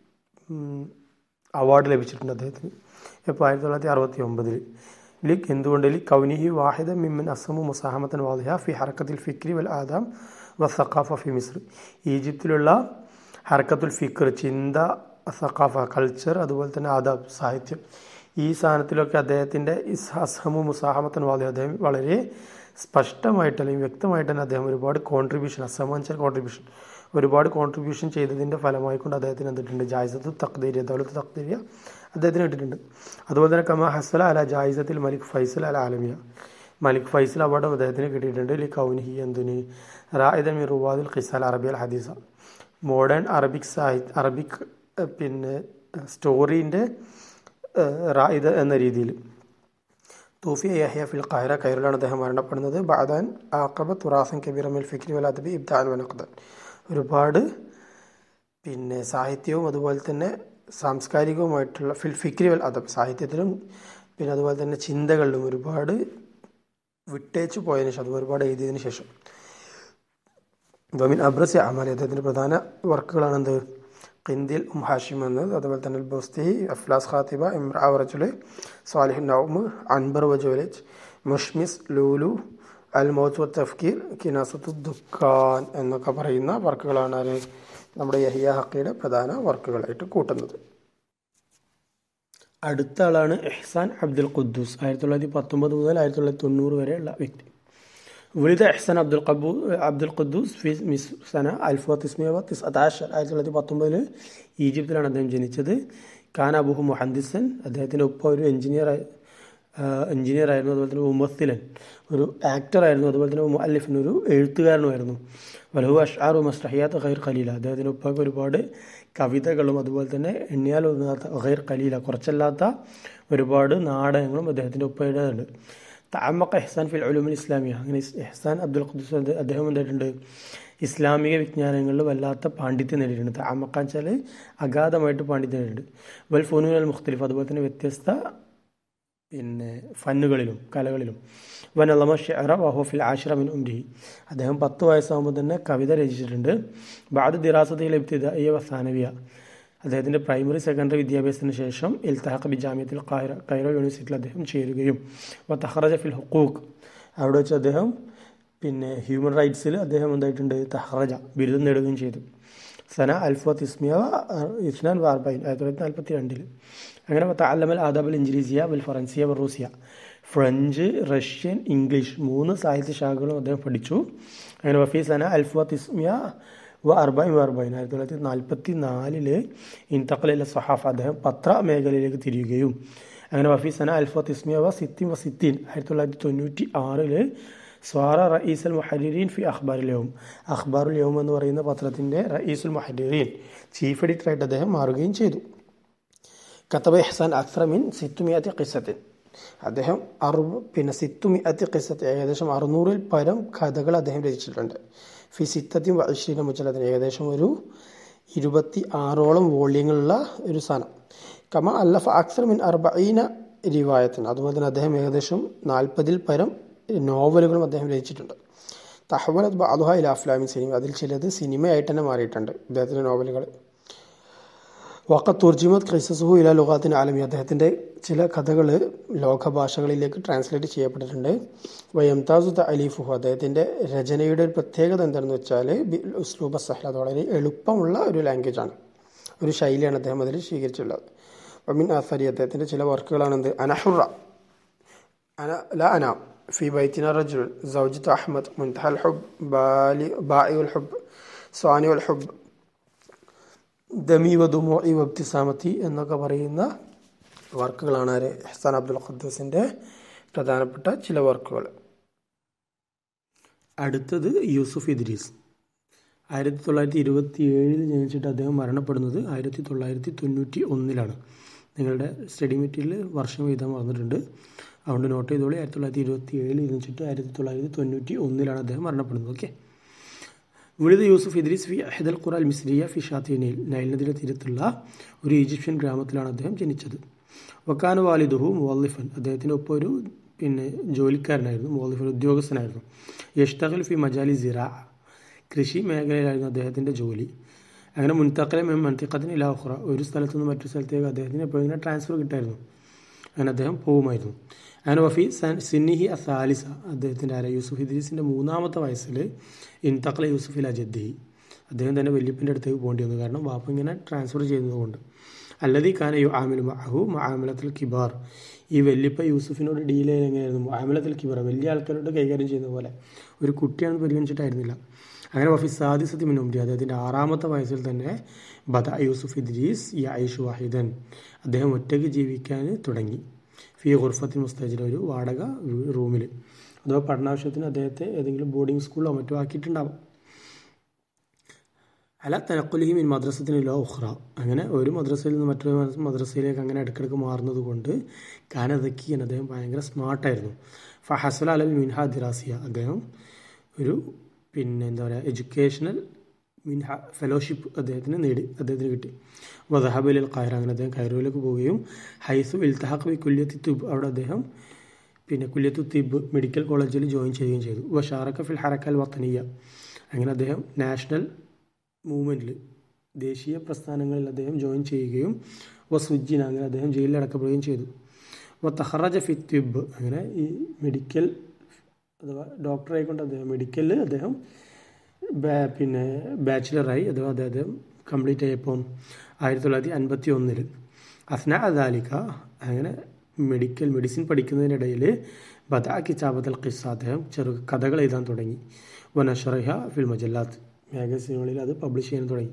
അവാർഡ് ലഭിച്ചിട്ടുണ്ട് അദ്ദേഹത്തിന് ഇപ്പോൾ ആയിരത്തി തൊള്ളായിരത്തി അറുപത്തി ഒമ്പതിൽ ലിക് എന്തുകൊണ്ട് ലിക് കൗനിഹി വാഹിദ മിമ്മൻ അസമു മുസാഹമത്തൻ വാദിഹ ഫി ഹറക്കത്തിൽ ഫിക്രി വൽ ആദാം വ സഖാഫ ഫി മിസ്ർ ഈജിപ്തിലുള്ള ഹർക്കത്തുൽ ഫിക്ർ ചിന്ത സഖാഫ കൾച്ചർ അതുപോലെ തന്നെ ആദാബ് സാഹിത്യം ഈ സാധനത്തിലൊക്കെ അദ്ദേഹത്തിൻ്റെ അസമു മുസാഹമത്തൻ വാദി അദ്ദേഹം വളരെ സ്പഷ്ടമായിട്ട് അല്ലെങ്കിൽ വ്യക്തമായിട്ട് തന്നെ അദ്ദേഹം ഒരുപാട് കോൺട്രിബ്യൂഷൻ അസമാൻചൽ കോൺട്രിബ്യൂഷൻ ഒരുപാട് കോൺട്രിബ്യൂഷൻ ചെയ്തതിൻ്റെ ഫലമായിക്കൊണ്ട് അദ്ദേഹത്തിന് എന്തിട്ടുണ്ട് ജായിസത്തു തക്തീരിയ ദൗലത്ത് തക്തീരിയ അദ്ദേഹത്തിന് കിട്ടിയിട്ടുണ്ട് അതുപോലെ തന്നെ കമ ഹസല അല ജായിസത്തിൽ മലിക് ഫൈസൽ അല ആലമിയ മലിക് ഫൈസൽ അവാർഡും അദ്ദേഹത്തിന് കിട്ടിയിട്ടുണ്ട് ലി കൗനിഹി എന്തിന് റായിദ മി റുവാദിൽ ഖിസാൽ അറബി അൽ ഹദീസ മോഡേൺ അറബിക് സാഹിത്യ അറബിക് പിന്നെ സ്റ്റോറീൻ്റെ റായിദ എന്ന രീതിയിൽ തൂഫിയ യഹ്യ ഫിൽ ഖാഹിറ കൈറിലാണ് അദ്ദേഹം മരണപ്പെടുന്നത് ബാദാൻ ആക്കബ തുറാസൻ കബീർ അമിൽ ഫിക്രി വൽ അദബി ഇബ്ദാൻ വനഖദൻ ഒരുപാട് പിന്നെ സാഹിത്യവും അതുപോലെ തന്നെ സാംസ്കാരികവുമായിട്ടുള്ള ഫിൽ ഫിക്രി വൽ അദബ് സാഹിത്യത്തിലും പിന്നെ അതുപോലെ തന്നെ ചിന്തകളിലും ഒരുപാട് വിട്ടേച്ചു പോയതിനു ശേഷം അത് ഒരുപാട് എഴുതിയതിനു ശേഷം വമിൻ അബ്രസി അമാലി അദ്ദേഹത്തിൻ്റെ പ്രധാന വർക്കുകളാണ് എന്ത് ഖിന്ദിൽ ഉം ഹാഷിം എന്നത് അതുപോലെ തന്നെ ബുസ്തി അഫ്ലാസ് ഖാത്തിബ ഇമ്ര റജുല് സാലിഹ് നൗമ് അൻബർ വജോലജ് മുഷ്മിസ് ലൂലു അൽ മൗത്ത് തഫ്കീർ കിനാസത്തു ദുഃഖാൻ എന്നൊക്കെ പറയുന്ന വർക്കുകളാണ് ആര് നമ്മുടെ യഹിയ ഹക്കയുടെ പ്രധാന വർക്കുകളായിട്ട് കൂട്ടുന്നത് അടുത്ത ആളാണ് എഹ്സാൻ അബ്ദുൽ ഖുദ്ദൂസ് ആയിരത്തി തൊള്ളായിരത്തി പത്തൊമ്പത് മുതൽ ആയിരത്തി തൊള്ളായിരത്തി തൊണ്ണൂറ് വരെയുള്ള വ്യക്തി ولد إحسان عبد القبو عبد القدوس في مصر سنة 1919 ആയിരത്തി തൊള്ളായിരത്തി പത്തൊമ്പതിൽ ഈജിപ്തിലാണ് അദ്ദേഹം ജനിച്ചത് ഖാൻ അബുഹു മുഹന്ദിസൻ അദ്ദേഹത്തിൻ്റെ ഉപ്പ ഒരു എഞ്ചിനീയർ എഞ്ചിനീയർ ആയിരുന്നു അതുപോലെ തന്നെ മുമസ്സിലൻ ഒരു ആക്ടർ ആയിരുന്നു അതുപോലെ തന്നെ മുഅല്ലിഫിൻ ഒരു എഴുത്തുകാരനുമായിരുന്നു വലഹു അഷ്ആറു മസ്രഹിയാത്ത് ഖൈർ ഖലീല അദ്ദേഹത്തിൻ്റെ ഉപ്പാക്ക് ഒരുപാട് കവിതകളും അതുപോലെ തന്നെ എണ്ണിയാൽ ഒന്നാത്ത ഖൈർ ഖലീല കുറച്ചല്ലാത്ത ഒരുപാട് നാടകങ്ങളും അദ്ദേഹത്തിൻ്റെ ഉപ്പയുടെ ഉണ്ട് താമക്ക എഹ്സാൻ ഫിൽ ഉലുമിൽ ഇസ്ലാമിയ അങ്ങനെ എഹ്സാൻ അബ്ദുൽ ഖുദ്ദൂസ് അദ്ദേഹം എന്തായിട്ടുണ്ട് ഇസ്ലാമിക വിജ്ഞാനങ്ങളിൽ വല്ലാത്ത പാണ്ഡിത്യം നേടിയിട്ടുണ്ട് താമക്ക വെച്ചാൽ അഗാധമായിട്ട് പാണ്ഡിത്യം നേടിയിട്ടുണ്ട് വൽ ഫുനൂൻ അൽ മുഖ്തലിഫ് അതുപോലെ തന്നെ വ്യത്യസ്ത പിന്നെ ഫന്നുകളിലും കലകളിലും വൻ അള്ളമ ഷെഹറ വഹോഫിൽ ആഷിറ മിൻ ഉംരിഹി അദ്ദേഹം പത്ത് വയസ്സാകുമ്പോൾ തന്നെ കവിത രചിച്ചിട്ടുണ്ട് ബാദ് ദിറാസത്തിൽ ഇബ്തിദായിയ വസാനവിയ അദ്ദേഹത്തിൻ്റെ പ്രൈമറി സെക്കൻഡറി വിദ്യാഭ്യാസത്തിന് ശേഷം ഇൽത്തഹഖ് ബി ജാമിയത്തിൽ കായറ കൈറോ യൂണിവേഴ്സിറ്റിയിൽ അദ്ദേഹം ചേരുകയും വ തഹറജ ഫിൽ ഹുക്കൂക്ക് അവിടെ വെച്ച് അദ്ദേഹം പിന്നെ ഹ്യൂമൻ റൈറ്റ്സിൽ അദ്ദേഹം എന്തായിട്ടുണ്ട് തഹറജ ബിരുദം നേടുകയും ചെയ്തു സന അൽഫത്ത് ഇസ്മിയ ഇസ്നാൻ വാർബൈൻ ആയിരത്തി തൊള്ളായിരത്തി നാൽപ്പത്തി രണ്ടിൽ അങ്ങനെ തഅല്ലമൽ ആദാബൽ ഇഞ്ചിലീസിയ വൽ ഫറൻസിയ വൽ റൂസിയ ഫ്രഞ്ച് റഷ്യൻ ഇംഗ്ലീഷ് മൂന്ന് സാഹിത്യ ശാഖകളും അദ്ദേഹം പഠിച്ചു അങ്ങനെ വഫീസന അൽഫ തിസ്മിയ വ അർബൈൻ വ അർബൈൻ ആയിരത്തി തൊള്ളായിരത്തി നാൽപ്പത്തി നാലില് ഇൻതഖലിലെ സഹാഫ് അദ്ദേഹം പത്ര മേഖലയിലേക്ക് തിരിയുകയും അങ്ങനെ വഫീസന അൽഫ തിസ്മിയ വ സിത്തിൻ വ സിത്തിൻ ആയിരത്തി തൊള്ളായിരത്തി തൊണ്ണൂറ്റി ആറില് സ്വാറ റയീസുൽ മുഹരിരീൻ ഫി അഖ്ബാറുൽ യൗം അഖ്ബാറുൽ യൗം എന്ന് പറയുന്ന പത്രത്തിൻ്റെ റയീസുൽ മുഹരിരീൻ ചീഫ് എഡിറ്ററായിട്ട് അദ്ദേഹം മാറുകയും ചെയ്തു കത്തബ ഇഹ്സാൻ അക്രമിൻ സിത്തുമിയാത്തി ഖിസത്തിൻ അദ്ദേഹം അറുപ പിന്നെ സിത്തുമിയാത്തി ഖിസത്ത് ഏകദേശം അറുന്നൂറിൽ പരം കഥകൾ അദ്ദേഹം രചിച്ചിട്ടുണ്ട് ഫി സിത്തത്തി വൈശ്രീന മുച്ചലത്തിന് ഏകദേശം ഒരു ഇരുപത്തി ആറോളം വോള്യങ്ങളുള്ള ഒരു സാധനം കമ അല്ലഫ അക്സർ മിൻ അർബീന റിവായത്തിന് അതുപോലെ തന്നെ അദ്ദേഹം ഏകദേശം നാൽപ്പതിൽ പരം നോവലുകളും അദ്ദേഹം രചിച്ചിട്ടുണ്ട് തഹവലത് ബാദുഹ ഇല അഫ്ലാമിൻ സിനിമ അതിൽ ചിലത് സിനിമയായിട്ട് തന്നെ മാറിയിട്ടുണ്ട് അദ്ദേഹത്തിൻ്റെ നോവലുകൾ വക്കത്ത് തുർജിമത് ക്രിസസുഹു ഇല ലുഹാത്തിന് ആലമി അദ്ദേഹത്തിൻ്റെ ചില കഥകൾ ലോകഭാഷകളിലേക്ക് ട്രാൻസ്ലേറ്റ് ചെയ്യപ്പെട്ടിട്ടുണ്ട് വയംതാസു ത അലീഫുഹു അദ്ദേഹത്തിൻ്റെ രചനയുടെ ഒരു പ്രത്യേകത എന്താണെന്ന് വെച്ചാൽ ഉസ്ലൂബ സഹ്ല അത് വളരെ എളുപ്പമുള്ള ഒരു ലാംഗ്വേജാണ് ഒരു ശൈലിയാണ് അദ്ദേഹം അതിൽ സ്വീകരിച്ചുള്ളത് വമിൻ അസരി അദ്ദേഹത്തിൻ്റെ ചില വർക്കുകളാണ് എന്ത് അനഹുറ അന ല അനാം في بيتنا رجل زوجة أحمد منتهى الحب بالي بائع الحب صانع الحب ദമി വധുമോയി വബ്തിസാമത്തി എന്നൊക്കെ പറയുന്ന വർക്കുകളാണ് ആര് ഹസാൻ അബ്ദുൽ ഖദ്ദൂസിൻ്റെ പ്രധാനപ്പെട്ട ചില വർക്കുകൾ അടുത്തത് യൂസുഫ് ഇദ്രീസ് ആയിരത്തി തൊള്ളായിരത്തി ഇരുപത്തി ഏഴിൽ ജനിച്ചിട്ട് അദ്ദേഹം മരണപ്പെടുന്നത് ആയിരത്തി തൊള്ളായിരത്തി തൊണ്ണൂറ്റി ഒന്നിലാണ് നിങ്ങളുടെ സ്റ്റഡി മെറ്റീരിയൽ വർഷം എഴുതാൻ മറന്നിട്ടുണ്ട് അതുകൊണ്ട് നോട്ട് ചെയ്തോളി ആയിരത്തി തൊള്ളായിരത്തി ഇരുപത്തി ഏഴിൽ ജനിച്ചിട്ട് ആയിരത്തി തൊള്ളായിരത്തി തൊണ്ണൂറ്റി ഒന്നിലാണ് അദ്ദേഹം മരണപ്പെടുന്നത് ഓക്കെ വിളിത് യൂസുഫ് ഇദ്രീസ് ഫി അഹദൽ ഖുറാൽ മിസ്രിയ ഫി ഷാത്തിനയിൽ നൈൽ നദിയുടെ തീരത്തുള്ള ഒരു ഈജിപ്ഷ്യൻ ഗ്രാമത്തിലാണ് അദ്ദേഹം ജനിച്ചത് വക്കാന വാലിദുഹു മുവല്ലിഫൻ അദ്ദേഹത്തിൻ്റെ ഒപ്പം ഒരു പിന്നെ ജോലിക്കാരനായിരുന്നു മുവല്ലിഫൻ ഉദ്യോഗസ്ഥനായിരുന്നു യഷ്തഖൽ ഫി മജാലി സിറ കൃഷി മേഖലയിലായിരുന്നു അദ്ദേഹത്തിൻ്റെ ജോലി അങ്ങനെ മുൻതക്കലെ മെം മൻതിഖത്തിന് ഇലാഹുറ ഒരു സ്ഥലത്തു നിന്ന് മറ്റൊരു സ്ഥലത്തേക്ക് അദ്ദേഹത്തിന് എപ്പോഴും ഇങ്ങനെ ട്രാൻസ്ഫർ കിട്ടായിരുന്നു അങ്ങനെ അദ്ദേഹം പോകുമായിരുന്നു അങ്ങനെ വഫി സിന്നിഹി അസാലിസ അദ്ദേഹത്തിൻ്റെ ആര യൂസുഫ് ഇദ്രീസിൻ്റെ മൂന്നാമത്തെ വയസ്സിൽ ഇൻതഖല യൂസുഫിൽ അജദ്ദി അദ്ദേഹം തന്നെ വല്യപ്പൻ്റെ അടുത്തേക്ക് പോകേണ്ടി വന്നു കാരണം വാപ്പ ഇങ്ങനെ ട്രാൻസ്ഫർ ചെയ്യുന്നതുകൊണ്ട് അല്ലതി ഖാന യു ആമിൽ മഹു മഹാമലത്തിൽ കിബാർ ഈ വല്യപ്പ യൂസുഫിനോട് ഡീൽ ചെയ്യാൻ എങ്ങനെയായിരുന്നു മഹാമലത്തിൽ കിബാർ വലിയ ആൾക്കാരോട് കൈകാര്യം ചെയ്യുന്ന പോലെ ഒരു കുട്ടിയാണെന്ന് പരിഗണിച്ചിട്ടായിരുന്നില്ല അങ്ങനെ വഫി സാദിസത്തി മിനുംരി അദ്ദേഹത്തിൻ്റെ ആറാമത്തെ വയസ്സിൽ തന്നെ ബദ യൂസുഫ് ഇദ്രീസ് ഈ ഐഷ് വാഹിദൻ അദ്ദേഹം ഒറ്റയ്ക്ക് ജീവിക്കാൻ തുടങ്ങി ഫി ഖുർഫത്തിൻ മുസ്തജിൽ ഒരു വാടക റൂമിൽ അഥവാ പഠനാവശ്യത്തിന് അദ്ദേഹത്തെ ഏതെങ്കിലും ബോർഡിംഗ് സ്കൂളിലോ മറ്റോ ആക്കിയിട്ടുണ്ടാവും അല തനക്കുലിഹി മിൻ മദ്രസത്തിന് ലോ ഉഖ്റ അങ്ങനെ ഒരു മദ്രസയിൽ നിന്ന് മറ്റൊരു മദ്രസയിലേക്ക് അങ്ങനെ ഇടയ്ക്കിടയ്ക്ക് മാറുന്നത് കൊണ്ട് കാനദക്കിയൻ അദ്ദേഹം ഭയങ്കര സ്മാർട്ടായിരുന്നു ഫഹസല അലൽ മിൻഹ ദിറാസിയ അദ്ദേഹം ഒരു പിന്നെ എന്താ പറയുക എഡ്യൂക്കേഷണൽ മിൻഹ ഫെലോഷിപ്പ് അദ്ദേഹത്തിന് നേടി അദ്ദേഹത്തിന് കിട്ടി വദഹബ് അലിൽ ഖായർ അങ്ങനെ അദ്ദേഹം കൈറോയിലേക്ക് പോവുകയും ഹൈസു ഇൽത്തഹഖ് ബി കുല്യത്തി തുബ് അവിടെ അദ്ദേഹം പിന്നെ കുല്യത്തു തിബ് മെഡിക്കൽ കോളേജിൽ ജോയിൻ ചെയ്യുകയും ചെയ്തു വ ഷാറക്ക ഫിൽ ഹറക്കൽ വത്തനിയ അങ്ങനെ അദ്ദേഹം നാഷണൽ മൂവ്മെൻറ്റിൽ ദേശീയ പ്രസ്ഥാനങ്ങളിൽ അദ്ദേഹം ജോയിൻ ചെയ്യുകയും വ സുജിൻ അങ്ങനെ അദ്ദേഹം ജയിലിൽ അടക്കപ്പെടുകയും ചെയ്തു വ തഹറജ ഫി തിബ് അങ്ങനെ ഈ മെഡിക്കൽ അഥവാ ഡോക്ടറായിക്കൊണ്ട് അദ്ദേഹം മെഡിക്കലിൽ അദ്ദേഹം പിന്നെ ബാച്ചിലറായി അഥവാ അദ്ദേഹം കംപ്ലീറ്റ് ആയപ്പം ആയിരത്തി തൊള്ളായിരത്തി അൻപത്തി ഒന്നിൽ അസ്ന അദാലിക്ക അങ്ങനെ മെഡിക്കൽ മെഡിസിൻ പഠിക്കുന്നതിനിടയിൽ ബദാ കിതാബത്തൽ ഖിസ്സ അദ്ദേഹം ചെറു കഥകൾ എഴുതാൻ തുടങ്ങി വനഷറഹ ഫിൽ മജല്ലാത്ത് മാഗസീനുകളിൽ അത് പബ്ലിഷ് ചെയ്യാൻ തുടങ്ങി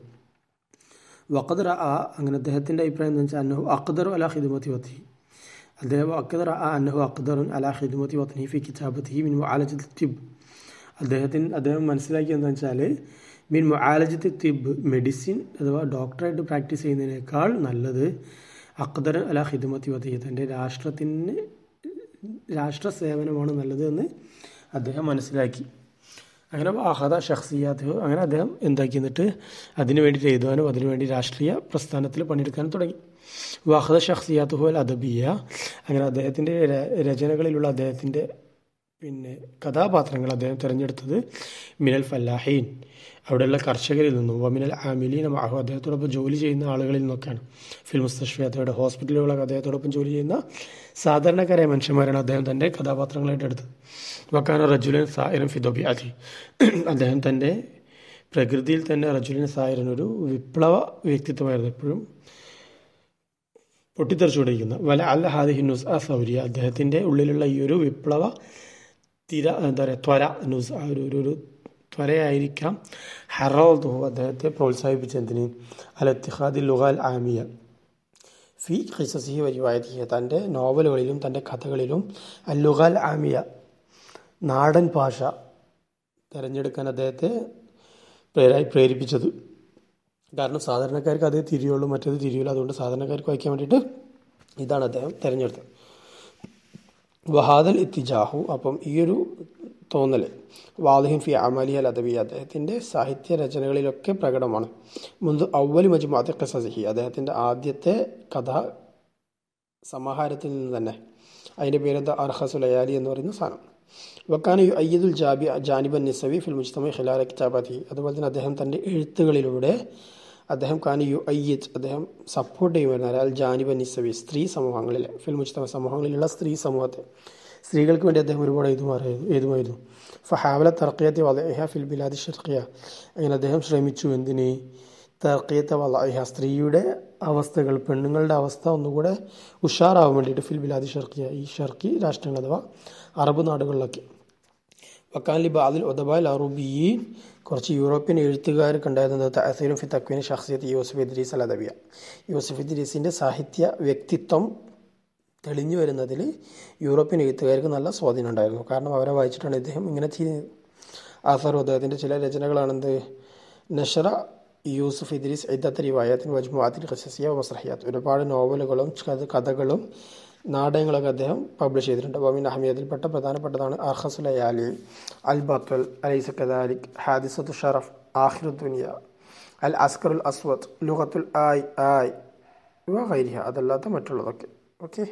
വഖദർ ആ അങ്ങനെ അദ്ദേഹത്തിൻ്റെ അഭിപ്രായം എന്താ വെച്ചാൽ അന്നഹു അഖദർ അല ഹിദുമത്തി വത്തി അദ്ദേഹം അഖദർ ആ അന്നഹു അഖദറുൻ അല ഹിദുമത്തി വത്നി ഫി കിതാബത്തി മിൻ മുആലജത്ത് തിബ് അദ്ദേഹത്തിന് അദ്ദേഹം മനസ്സിലാക്കി എന്താണെന്ന് വെച്ചാൽ മീൻ മുആലജത്ത് തിബ് മെഡിസിൻ അഥവാ ഡോക്ടറായിട്ട് പ്രാക്ടീസ് ചെയ്യുന്നതിനേക്കാൾ നല്ലത് അഖദർ അല ഹിദുമത്തി വത്തി തൻ്റെ രാഷ്ട്രത്തിന് രാഷ്ട്ര സേവനമാണ് നല്ലത് എന്ന് അദ്ദേഹം മനസ്സിലാക്കി അങ്ങനെ വാഹദ ഷഖ്സിയാത്ത് അങ്ങനെ അദ്ദേഹം എന്താക്കി എന്നിട്ട് അതിനു വേണ്ടിയിട്ട് എഴുതുവാനും അതിനുവേണ്ടി രാഷ്ട്രീയ പ്രസ്ഥാനത്തിൽ പണിയെടുക്കാനും തുടങ്ങി വാഹദ ഷഖ്സിയാത്ത് ഹുൽ അദബിയ അങ്ങനെ അദ്ദേഹത്തിൻ്റെ രചനകളിലുള്ള അദ്ദേഹത്തിൻ്റെ പിന്നെ കഥാപാത്രങ്ങൾ അദ്ദേഹം തിരഞ്ഞെടുത്തത് മിനൽ ഫല്ലാഹീൻ അവിടെയുള്ള കർഷകരിൽ നിന്നും വമിനൽ ആമിലീൻ മാഹു അദ്ദേഹത്തോടൊപ്പം ജോലി ചെയ്യുന്ന ആളുകളിൽ നിന്നൊക്കെയാണ് ഫിൽ മുസ്തഷ്ഫിയാത്തയുടെ ഹോസ്പിറ്റലുകളൊക്കെ അദ്ദേഹത്തോടൊപ്പം ജോലി ചെയ്യുന്ന സാധാരണക്കാരായ മനുഷ്യന്മാരാണ് അദ്ദേഹം തൻ്റെ കഥാപാത്രങ്ങളായിട്ട് എടുത്തത് വക്കാന റജുലൻ സായിരൻ ഫിദോബി അലി അദ്ദേഹം തൻ്റെ പ്രകൃതിയിൽ തന്നെ റജുലിൻ സായിരൻ ഒരു വിപ്ലവ വ്യക്തിത്വമായിരുന്നു എപ്പോഴും പൊട്ടിത്തെറിച്ചുകൊണ്ടിരിക്കുന്ന വല അല്ല ഹാദിഹി നുസ് ആ സൗര്യ അദ്ദേഹത്തിൻ്റെ ഉള്ളിലുള്ള ഈ ഒരു വിപ്ലവ തിര എന്താ പറയുക ത്വര നുസ് ആ ഒരു ഒരു ഒരു ത്വരയായിരിക്കാം ഹറോദു അദ്ദേഹത്തെ പ്രോത്സാഹിപ്പിച്ചതിന് അലത്തിഹാദി ലുഗാൽ ആമിയ ഫി ഖിസസിഹി വരിവായത്തിഹി തൻ്റെ നോവലുകളിലും തൻ്റെ കഥകളിലും അല്ലുഗാൽ ആമിയ നാടൻ ഭാഷ തിരഞ്ഞെടുക്കാൻ അദ്ദേഹത്തെ പ്രേരായി പ്രേരിപ്പിച്ചത് കാരണം സാധാരണക്കാർക്ക് അതേ തിരിയുള്ളൂ മറ്റേത് തിരിയുള്ളൂ അതുകൊണ്ട് സാധാരണക്കാർക്ക് വായിക്കാൻ വേണ്ടിയിട്ട് ഇതാണ് അദ്ദേഹം തിരഞ്ഞെടുത്തത് വഹാദൽ ഇത്തിജാഹു അപ്പം ഈ ഒരു തോന്നൽ വാദഹിൻ ഫി അമലി അൽ അദബി അദ്ദേഹത്തിൻ്റെ സാഹിത്യ രചനകളിലൊക്കെ പ്രകടമാണ് മുന്ത് അവലി മജ്മാഅത്ത് ഖസസിഹി അദ്ദേഹത്തിൻ്റെ ആദ്യത്തെ കഥ സമാഹാരത്തിൽ നിന്ന് തന്നെ അതിൻ്റെ പേരെന്താ അർഹസുലയാലി എന്ന് പറയുന്ന സാധനം വക്കാന യു അയ്യദുൽ ജാബി ജാനിബൻ നിസവി ഫിൽ മുജ്തമി ഖിലാല കിതാബത്തി അതുപോലെ തന്നെ അദ്ദേഹം തൻ്റെ എഴുത്തുകളിലൂടെ അദ്ദേഹം കാന യു അയ്യദ് അദ്ദേഹം സപ്പോർട്ട് ചെയ്യുമായിരുന്നു അൽ ജാനിബൻ നിസവി സ്ത്രീ സമൂഹങ്ങളിലെ ഫിൽ മുജ്തമ സമൂഹങ്ങളിലുള്ള സ്ത്രീ സമൂഹത്തെ സ്ത്രീകൾക്ക് വേണ്ടി അദ്ദേഹം ഒരുപാട് എഴുതുമാറായിരുന്നു എഴുതുമായിരുന്നു ഫഹാവല തർക്കിയത്തെ വലഹ ഫിൽ ബിലാദി ഷർക്കിയ അങ്ങനെ അദ്ദേഹം ശ്രമിച്ചു എന്തിന് തർക്കിയത്തെ വലഹ സ്ത്രീയുടെ അവസ്ഥകൾ പെണ്ണുങ്ങളുടെ അവസ്ഥ ഒന്നുകൂടെ ഉഷാറാവാൻ വേണ്ടിയിട്ട് ഫിൽ ബിലാദി ഷർക്കിയ ഈ ഷർക്കി രാഷ്ട്രങ്ങൾ അഥവാ അറബ് നാടുകളിലൊക്കെ വക്കാലി ബാദിൽ ഒദബാൽ അറുബിയി കുറച്ച് യൂറോപ്യൻ എഴുത്തുകാർക്ക് ഉണ്ടായിരുന്നത് തഹസീലും ഫി തക്വീൻ ഷഖ്സിയത്ത് യൂസഫ് ഇദ്രീസ് അൽ അദബിയ യൂസഫ് ഇദ്രീസിൻ്റെ സാഹിത്യ വ്യക്തിത്വം തെളിഞ്ഞു വരുന്നതിൽ യൂറോപ്യൻ എഴുത്തുകാർക്ക് നല്ല സ്വാധീനം ഉണ്ടായിരുന്നു കാരണം അവരെ വായിച്ചിട്ടാണ് ഇദ്ദേഹം ഇങ്ങനെ ചെയ്യുന്നത് ആസാറും അദ്ദേഹത്തിൻ്റെ ചില രചനകളാണെന്ത് നഷറ യൂസുഫ് ഇദ്രീസ് ഇദ്ദത്ത് റിവായത്തിന് വജ്മുഅത്തിൽ ഖസസിയ മസ്രഹിയാത്ത് ഒരുപാട് നോവലുകളും കഥകളും നാടകങ്ങളൊക്കെ അദ്ദേഹം പബ്ലിഷ് ചെയ്തിട്ടുണ്ട് വമിൻ അഹമ്മദിൽപ്പെട്ട പ്രധാനപ്പെട്ടതാണ് അർഹസുലയാലി അൽ ബത്തുൽ അലൈസ കദാലിക് ഹാദിസത്തു ഷറഫ് ആഹിറു ദുനിയ അൽ അസ്കറുൽ അസ്വദ് ലുഹത്തുൽ ആയ് ആയ് ഇവ കൈരിഹ അതല്ലാത്ത മറ്റുള്ളതൊക്കെ ഓക്കെ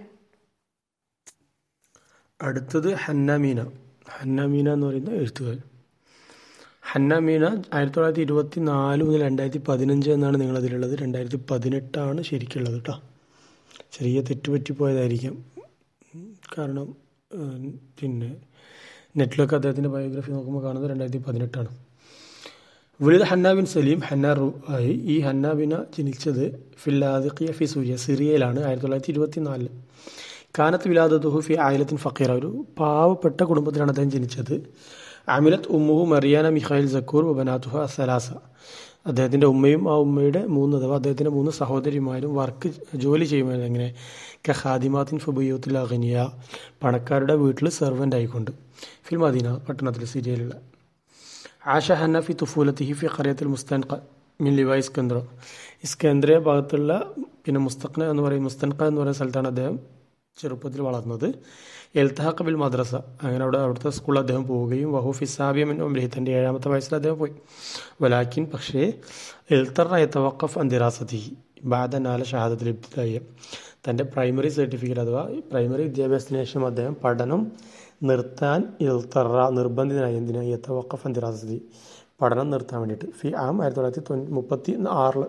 അടുത്തത് ഹന്നമീന ഹന്നമീന എന്ന് പറയുന്ന എഴുത്തുകാരൻ ഹന്നമീന ആയിരത്തി തൊള്ളായിരത്തി ഇരുപത്തി നാല് മുതൽ രണ്ടായിരത്തി പതിനഞ്ച് എന്നാണ് നിങ്ങളതിലുള്ളത് രണ്ടായിരത്തി പതിനെട്ടാണ് ശരിക്കുള്ളത് കേട്ടോ ചെറിയ തെറ്റുപറ്റിപ്പോയതായിരിക്കാം കാരണം പിന്നെ നെറ്റിലൊക്കെ അദ്ദേഹത്തിൻ്റെ ബയോഗ്രഫി നോക്കുമ്പോൾ കാണുന്നത് രണ്ടായിരത്തി പതിനെട്ടാണ് വിളിത് ഹന്ന ബിൻ സലീം ഹന്ന റു ആയി ഈ ഹന്ന ബിന ജനിച്ചത് ഫില്ലാദിഖിയ ഫി സൂര്യ സിറിയയിലാണ് ആയിരത്തി തൊള്ളായിരത്തി ഇരുപത്തി നാലിൽ കാനത്ത് വിലാദത്തുഹു ഫി ആയിലത്തിൻ ഫക്കീറ ഒരു പാവപ്പെട്ട കുടുംബത്തിലാണ് അദ്ദേഹം ജനിച്ചത് അമിലത്ത് ഉമ്മുഹു മറിയാന മിഖായിൽ സക്കൂർ ബനാത്തുഹ അസലാസ അദ്ദേഹത്തിൻ്റെ ഉമ്മയും ആ ഉമ്മയുടെ മൂന്ന് അഥവാ അദ്ദേഹത്തിൻ്റെ മൂന്ന് സഹോദരിമാരും വർക്ക് ജോലി ചെയ്യുമായിരുന്നു എങ്ങനെ ഖാദിമാത്തിൻ ഫുബയ്യൂത്തുൽ അഖനിയ പണക്കാരുടെ വീട്ടിൽ സെർവൻ്റ് ആയിക്കൊണ്ട് ഫിൽ മദീന പട്ടണത്തിൽ സിരിയയിലുള്ള ആഷ ഹന്ന ഫി തുഫൂലത്തിഹി ഫി ഖറിയത്തിൽ മുസ്തൻഖ മിൻ ലിവ ഇസ്കന്ദ്ര ഇസ്കന്ദ്രിയ ഭാഗത്തുള്ള പിന്നെ മുസ്തഖ്ന എന്ന് പറയും മുസ്തൻഖ എന്ന് പറയുന്ന സ്ഥലത്താണ് അദ്ദേഹം ചെറുപ്പത്തിൽ വളർന്നത് എൽത്തഹഖ് ബിൽ മദ്രസ അങ്ങനെ അവിടെ അവിടുത്തെ സ്കൂളിൽ അദ്ദേഹം പോവുകയും വഹു ഫിസാബിയ മിൻ ഉംരി തൻ്റെ ഏഴാമത്തെ വയസ്സിൽ അദ്ദേഹം പോയി വലാക്കിൻ പക്ഷേ എൽത്തറ തവക്കഫ് അന്തിറാസതി ബാദ നാല ഷഹാദത്തിൽ ഇബ്തായ തൻ്റെ പ്രൈമറി സർട്ടിഫിക്കറ്റ് അഥവാ പ്രൈമറി വിദ്യാഭ്യാസത്തിന് ശേഷം അദ്ദേഹം പഠനം നിർത്താൻ ഇൽത്തറ നിർബന്ധിതനായി എന്തിനായി യത്തവക്കഫ് അന്തിറാസതി പഠനം നിർത്താൻ വേണ്ടിയിട്ട് ഫി ആം ആയിരത്തി തൊള്ളായിരത്തി തൊണ്ണൂ മുപ്പത്തി ആറിൽ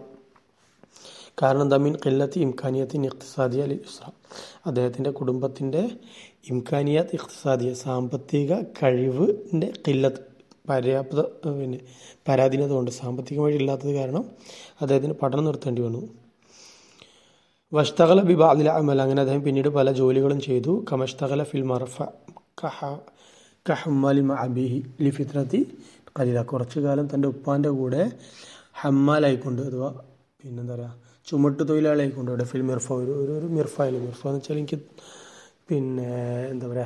കാരണം തമീൻ കില്ലത്തി ഇംഖാനിയത്തിൻ ഇഖ്തിസാദിയ അലി ഇസ്ര അദ്ദേഹത്തിൻ്റെ കുടുംബത്തിൻ്റെ ഇംഖാനിയാത്ത് ഇഖ്തിസാദിയ സാമ്പത്തിക കഴിവിൻ്റെ കില്ലത്ത് പര്യാപ്ത പിന്നെ പരാധീനത കൊണ്ട് സാമ്പത്തികമായി ഇല്ലാത്തത് കാരണം അദ്ദേഹത്തിന് പഠനം നിർത്തേണ്ടി വന്നു വഷ്തകല ബിബാദില അമൽ അങ്ങനെ അദ്ദേഹം പിന്നീട് പല ജോലികളും ചെയ്തു കമഷ്തകല ഫിൽ മർഫ കഹ കഹമ്മലി അബിഹി ലി ഫിത്രത്തി കലിത കുറച്ചു കാലം തൻ്റെ ഉപ്പാൻ്റെ കൂടെ ഹമ്മാലായിക്കൊണ്ട് അഥവാ പിന്നെന്താ പറയുക ചുമട്ട് തൊഴിലാളിയായിക്കൊണ്ട് ഇവിടെ ഫിൽ മിർഫ ഒരു ഒരു ഒരു മിർഫയിൽ മിർഫ എന്ന് വെച്ചാൽ എനിക്ക് പിന്നെ എന്താ പറയുക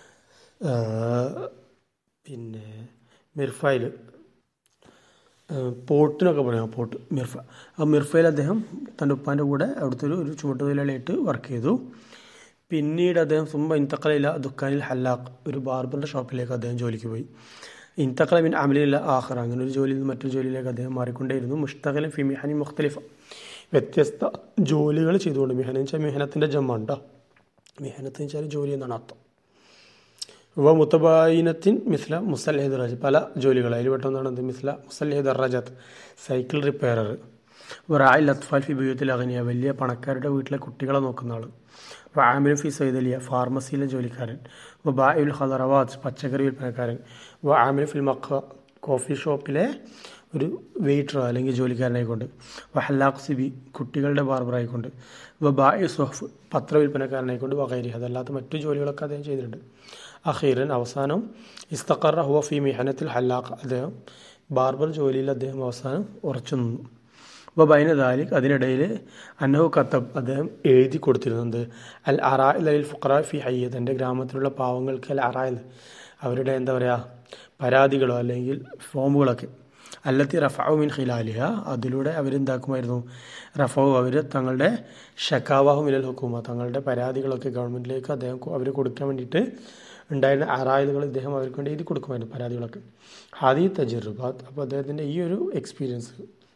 പിന്നെ മിർഫയിൽ പോട്ടിനൊക്കെ പറയാം പോട്ട് മിർഫ ആ മിർഫയിൽ അദ്ദേഹം തൻ്റെ ഉപ്പാൻ്റെ കൂടെ അവിടുത്തെ ഒരു ഒരു ചുമട്ട് തൊഴിലാളിയായിട്ട് വർക്ക് ചെയ്തു പിന്നീട് അദ്ദേഹം സുമ്പ ഇന്തക്കലയില ദുഃഖാനിൽ ഹല്ലാഖ് ഒരു ബാർബറിൻ്റെ ഷോപ്പിലേക്ക് അദ്ദേഹം ജോലിക്ക് പോയി ഇന്തക്കല മിൻ അമലില്ല ആഹ്റ അങ്ങനെ ഒരു ജോലിയിൽ നിന്ന് മറ്റൊരു ജോലിയിലേക്ക് അദ്ദേഹം മാറിക്കൊണ്ടേയിരുന്നു മുഷ്തഖലൻ ഫി മിഹാനി മുഖ്തലിഫ വ്യത്യസ്ത ജോലികൾ ചെയ്തുകൊണ്ട് മിഹന എന്ന് വെച്ചാൽ മിഹനത്തിൻ്റെ ജമ്മുണ്ടോ മിഹനത്ത് വെച്ചാൽ ജോലി എന്നാണ് അർത്ഥം വ മുത്തബായിനത്തിൻ മിസ്ല മുസല്ലേദ് റജ് പല ജോലികൾ അതിൽ പെട്ടെന്നാണ് എന്ത് മിസ്ല മുസല്ലേദ് റജത്ത് സൈക്കിൾ റിപ്പയറർ റായി ലത്ഫാൽ ഫി ബിയൂത്തിൽ അഗനിയ വലിയ പണക്കാരുടെ വീട്ടിലെ കുട്ടികളെ നോക്കുന്ന ആൾ വ ഫി സൈദലിയ ഫാർമസിയിലെ ജോലിക്കാരൻ വ ബായുൽ ഹദറവാദ് പച്ചക്കറി വിൽപ്പനക്കാരൻ വ ആമിൽ ഫിൽ മഖ കോഫി ഷോപ്പിലെ ഒരു വെയിറ്ററോ അല്ലെങ്കിൽ ജോലിക്കാരനായിക്കൊണ്ട് വഹല്ലാഖ് സിബി കുട്ടികളുടെ ബാർബറായിക്കൊണ്ട് വബായി സൊഹഫ് പത്രവിൽപ്പനക്കാരനായിക്കൊണ്ട് വകൈരി അതല്ലാത്ത മറ്റു ജോലികളൊക്കെ അദ്ദേഹം ചെയ്തിട്ടുണ്ട് അഖീറൻ അവസാനം ഇസ്തഖറ ഹുവ ഫി മിഹനത്തിൽ ഹല്ലാഖ് അദ്ദേഹം ബാർബർ ജോലിയിൽ അദ്ദേഹം അവസാനം ഉറച്ചു നിന്നു അപ്പോൾ ബൈന ദാലിക് അതിനിടയിൽ അന്നഹു കത്തബ് അദ്ദേഹം എഴുതി കൊടുത്തിരുന്നത് അൽ അറായിൽ അലിൽ ഫുഖറ ഫി ഹയ്യ തൻ്റെ ഗ്രാമത്തിലുള്ള പാവങ്ങൾക്ക് അൽ അറായിൽ അവരുടെ എന്താ പറയുക പരാതികളോ അല്ലെങ്കിൽ ഫോമുകളൊക്കെ അല്ലത്തി റഫാവു മിൻ ഖിലാലിഹ അതിലൂടെ അവരെന്താക്കുമായിരുന്നു റഫാവു അവർ തങ്ങളുടെ ഷക്കാവാഹു മിനൽ ഹുക്കൂമ തങ്ങളുടെ പരാതികളൊക്കെ ഗവൺമെൻറ്റിലേക്ക് അദ്ദേഹം അവർ കൊടുക്കാൻ വേണ്ടിയിട്ട് ഉണ്ടായിരുന്ന അറായലുകൾ ഇദ്ദേഹം അവർക്ക് വേണ്ടി എഴുതി കൊടുക്കുമായിരുന്നു പരാതികളൊക്കെ ഹാദി തജറുബാത്ത് അപ്പോൾ അദ്ദേഹത്തിൻ്റെ ഈ ഒരു എക്സ്പീരിയൻസ്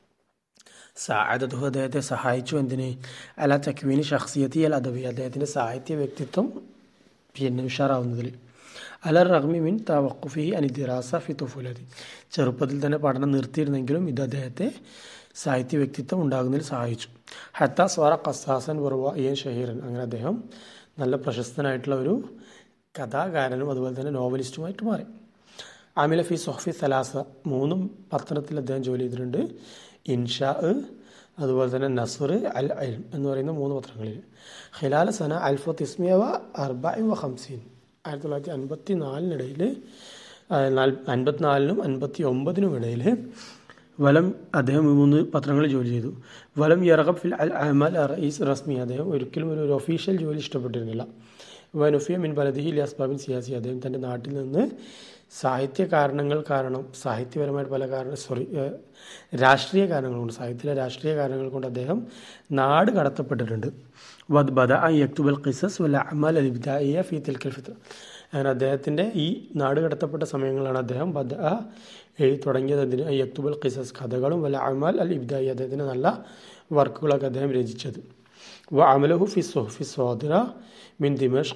സായദത്തു അദ്ദേഹത്തെ സഹായിച്ചു എന്തിന് അല തക്വീന് ഷഖ്സിയത്തി അൽ അദബി അദ്ദേഹത്തിൻ്റെ സാഹിത്യ വ്യക്തിത്വം പിന്നെ ഉഷാറാവുന്നതിൽ അല റഹ്മി മിൻ തവക്കുഫി അനിദിറാസ ഫി തുഫുലതി ചെറുപ്പത്തിൽ തന്നെ പഠനം നിർത്തിയിരുന്നെങ്കിലും ഇത് അദ്ദേഹത്തെ സാഹിത്യ വ്യക്തിത്വം ഉണ്ടാകുന്നതിൽ സഹായിച്ചു ഹത്ത സ്വാറ ഖസാസൻ വെറുവ ഇയൻ ഷഹീറൻ അങ്ങനെ അദ്ദേഹം നല്ല പ്രശസ്തനായിട്ടുള്ള ഒരു കഥാകാരനും അതുപോലെ തന്നെ നോവലിസ്റ്റുമായിട്ട് മാറി ആമില ഫി സൊഹഫി സലാസ മൂന്നും പത്രത്തിൽ അദ്ദേഹം ജോലി ചെയ്തിട്ടുണ്ട് ഇൻഷാ അതുപോലെ തന്നെ നസുർ അൽ അൽ എന്ന് പറയുന്ന മൂന്ന് പത്രങ്ങളിൽ ഖിലാല സന അൽഫത്ത് ഇസ്മിയവ അർബായി വ ഹംസീൻ ആയിരത്തി തൊള്ളായിരത്തി അൻപത്തി നാലിനിടയിൽ അൻപത്തിനാലിനും അൻപത്തി ഒമ്പതിനും ഇടയിൽ വലം അദ്ദേഹം മൂന്ന് പത്രങ്ങളിൽ ജോലി ചെയ്തു വലം യറഖബ് ഫിൽ അൽ അഹമൽ റഈസ് റസ്മി അദ്ദേഹം ഒരിക്കലും ഒരു ഒരു ഒഫീഷ്യൽ ജോലി ഇഷ്ടപ്പെട്ടിരുന്നില്ല വനുഫിയ മിൻ ബലദിഹി അസ്ബാബിൻ സിയാസി അദ്ദേഹം തൻ്റെ നാട്ടിൽ നിന്ന് സാഹിത്യ കാരണങ്ങൾ കാരണം സാഹിത്യപരമായിട്ട് പല കാരണം സോറി രാഷ്ട്രീയ കാരണങ്ങൾ കൊണ്ട് സാഹിത്യത്തിലെ രാഷ്ട്രീയ കാരണങ്ങൾ കൊണ്ട് അദ്ദേഹം നാട് കടത്തപ്പെട്ടിട്ടുണ്ട് വദ് ബദ ഐ യക്തുബൽ ഖിസസ് വല്ല അമൽ അലിബ്ദായിയ ഫി തിൽക്കൽ ഫിത്ര അങ്ങനെ അദ്ദേഹത്തിൻ്റെ ഈ നാട് കടത്തപ്പെട്ട സമയങ്ങളാണ് അദ്ദേഹം ബദ എഴുതി തുടങ്ങിയത് അതിന് ഐ യക്തുബൽ ഖിസസ് കഥകളും വല്ല അമൽ അൽ ഇബ്ദായി അദ്ദേഹത്തിൻ്റെ നല്ല വർക്കുകളൊക്കെ അദ്ദേഹം രചിച്ചത് വ അമലഹു ഫി സൊഹഫി സ്വാദിറ മിൻ ദിമഷ്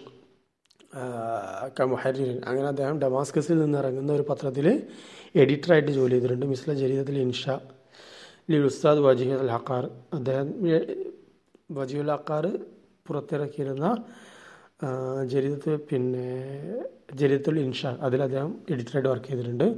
മുഹരിൻ അങ്ങനെ അദ്ദേഹം ഡമാസ്കസിൽ നിന്ന് ഇറങ്ങുന്ന ഒരു പത്രത്തിൽ എഡിറ്ററായിട്ട് ജോലി ചെയ്തിട്ടുണ്ട് മിസ്ല ജരീദത്തിൽ ഇൻഷ ലി ഉസ്താദ് വജീഹ് അൽ ഹക്കാർ അദ്ദേഹം വജീഹുൽ ഹക്കാർ പുറത്തിറക്കിയിരുന്ന ജരീദത്ത് പിന്നെ ജരീദത്തുൽ ഇൻഷ അതിൽ അദ്ദേഹം എഡിറ്ററായിട്ട് വർക്ക് ചെയ്തിട്ടുണ്ട്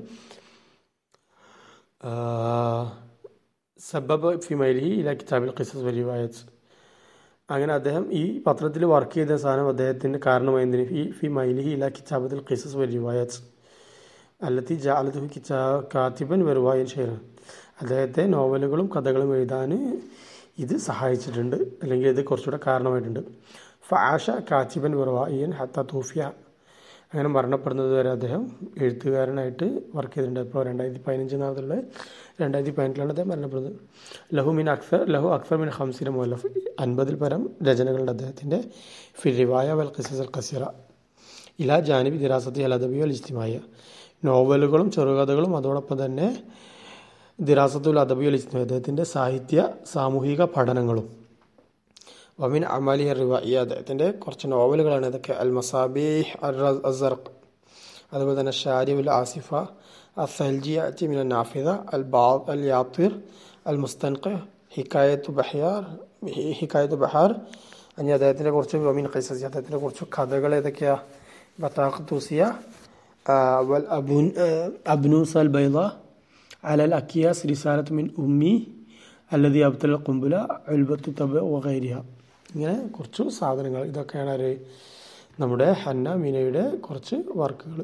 സബബ് ഫിമൈലി ഇല കിതാബിൽ ഖിസസ് വലിവായത്ത് അങ്ങനെ അദ്ദേഹം ഈ പത്രത്തിൽ വർക്ക് ചെയ്ത സാധനം അദ്ദേഹത്തിൻ്റെ കാരണമായതിന് ഈ ഫി മൈലിഹി ഇല കിതാബത്തിൽ ഖിസസ് വലിവായത്ത് അല്ലത്തി ജാലത്തു കിച്ചാ കാത്തിബൻ വെറുവായൻ ഷെയർ അദ്ദേഹത്തെ നോവലുകളും കഥകളും എഴുതാൻ ഇത് സഹായിച്ചിട്ടുണ്ട് അല്ലെങ്കിൽ ഇത് കുറച്ചുകൂടെ കാരണമായിട്ടുണ്ട് ഫാഷ കാത്തിബൻ വെറുവായൻ ഹത്ത തൂഫിയ അങ്ങനെ മരണപ്പെടുന്നത് വരെ അദ്ദേഹം എഴുത്തുകാരനായിട്ട് വർക്ക് ചെയ്തിട്ടുണ്ട് ഇപ്പോൾ രണ്ടായിരത്തി പതിനഞ്ച് നാളത്തുള്ള രണ്ടായിരത്തി പതിനെട്ടിലാണ് അദ്ദേഹം മരണപ്പെടുന്നത് ലഹു മിൻ അക്സർ ലഹു അക്സർ മിൻ ഹംസിന മുല്ലഫ് അൻപതിൽ പരം രചനകളുണ്ട് അദ്ദേഹത്തിൻ്റെ ഫിരിവായ വൽ ഖിസസ് അൽ ഖസിറ ഇലാ ജാനിബി ദിറാസത്തി അൽ അദബി അൽ ഇസ്തിമായ നോവലുകളും ചെറുകഥകളും അതോടൊപ്പം തന്നെ ദിറാസത്തുൽ അദബി അൽ ഇസ്തിമായ അദ്ദേഹത്തിൻ്റെ സാഹിത്യ സാമൂഹിക പഠനങ്ങളും വമിൻ അമാലി റിവായി അദ്ദേഹത്തിൻ്റെ കുറച്ച് നോവലുകളാണ് ഇതൊക്കെ അൽ മസാബിഹ് അസർക്ക് അതുപോലെ തന്നെ ഷാരിഉൽ ആസിഫ അസൽജി അറ്റിമിൻ നാഫിദ അൽ ബാദ് അൽ യാത്തിർ അൽ മുസ്തൻഖ് ഹിക്കായത്ത് ബഹിയാർ ഹിക്കായത്ത് ബഹാർ അങ്ങനെ അദ്ദേഹത്തിൻ്റെ കുറച്ച് വമിൻ ഖൈസസി അദ്ദേഹത്തിൻ്റെ കുറച്ച് കഥകൾ ഏതൊക്കെയാണ് ബത്താഖ് തുസിയ വൽ അബുൻ അബ്നൂസ് അൽ ബൈദ അലൽ അക്കിയാസ് റിസാലത്ത് മിൻ ഉമ്മി അല്ലതി അബ്ദുൽ കുംബുല അൽബത്തു തബ് വഗൈരിഹ ഇങ്ങനെ കുറച്ച് സാധനങ്ങൾ ഇതൊക്കെയാണ് ഒരു നമ്മുടെ ഹന്ന മീനയുടെ കുറച്ച് വർക്കുകൾ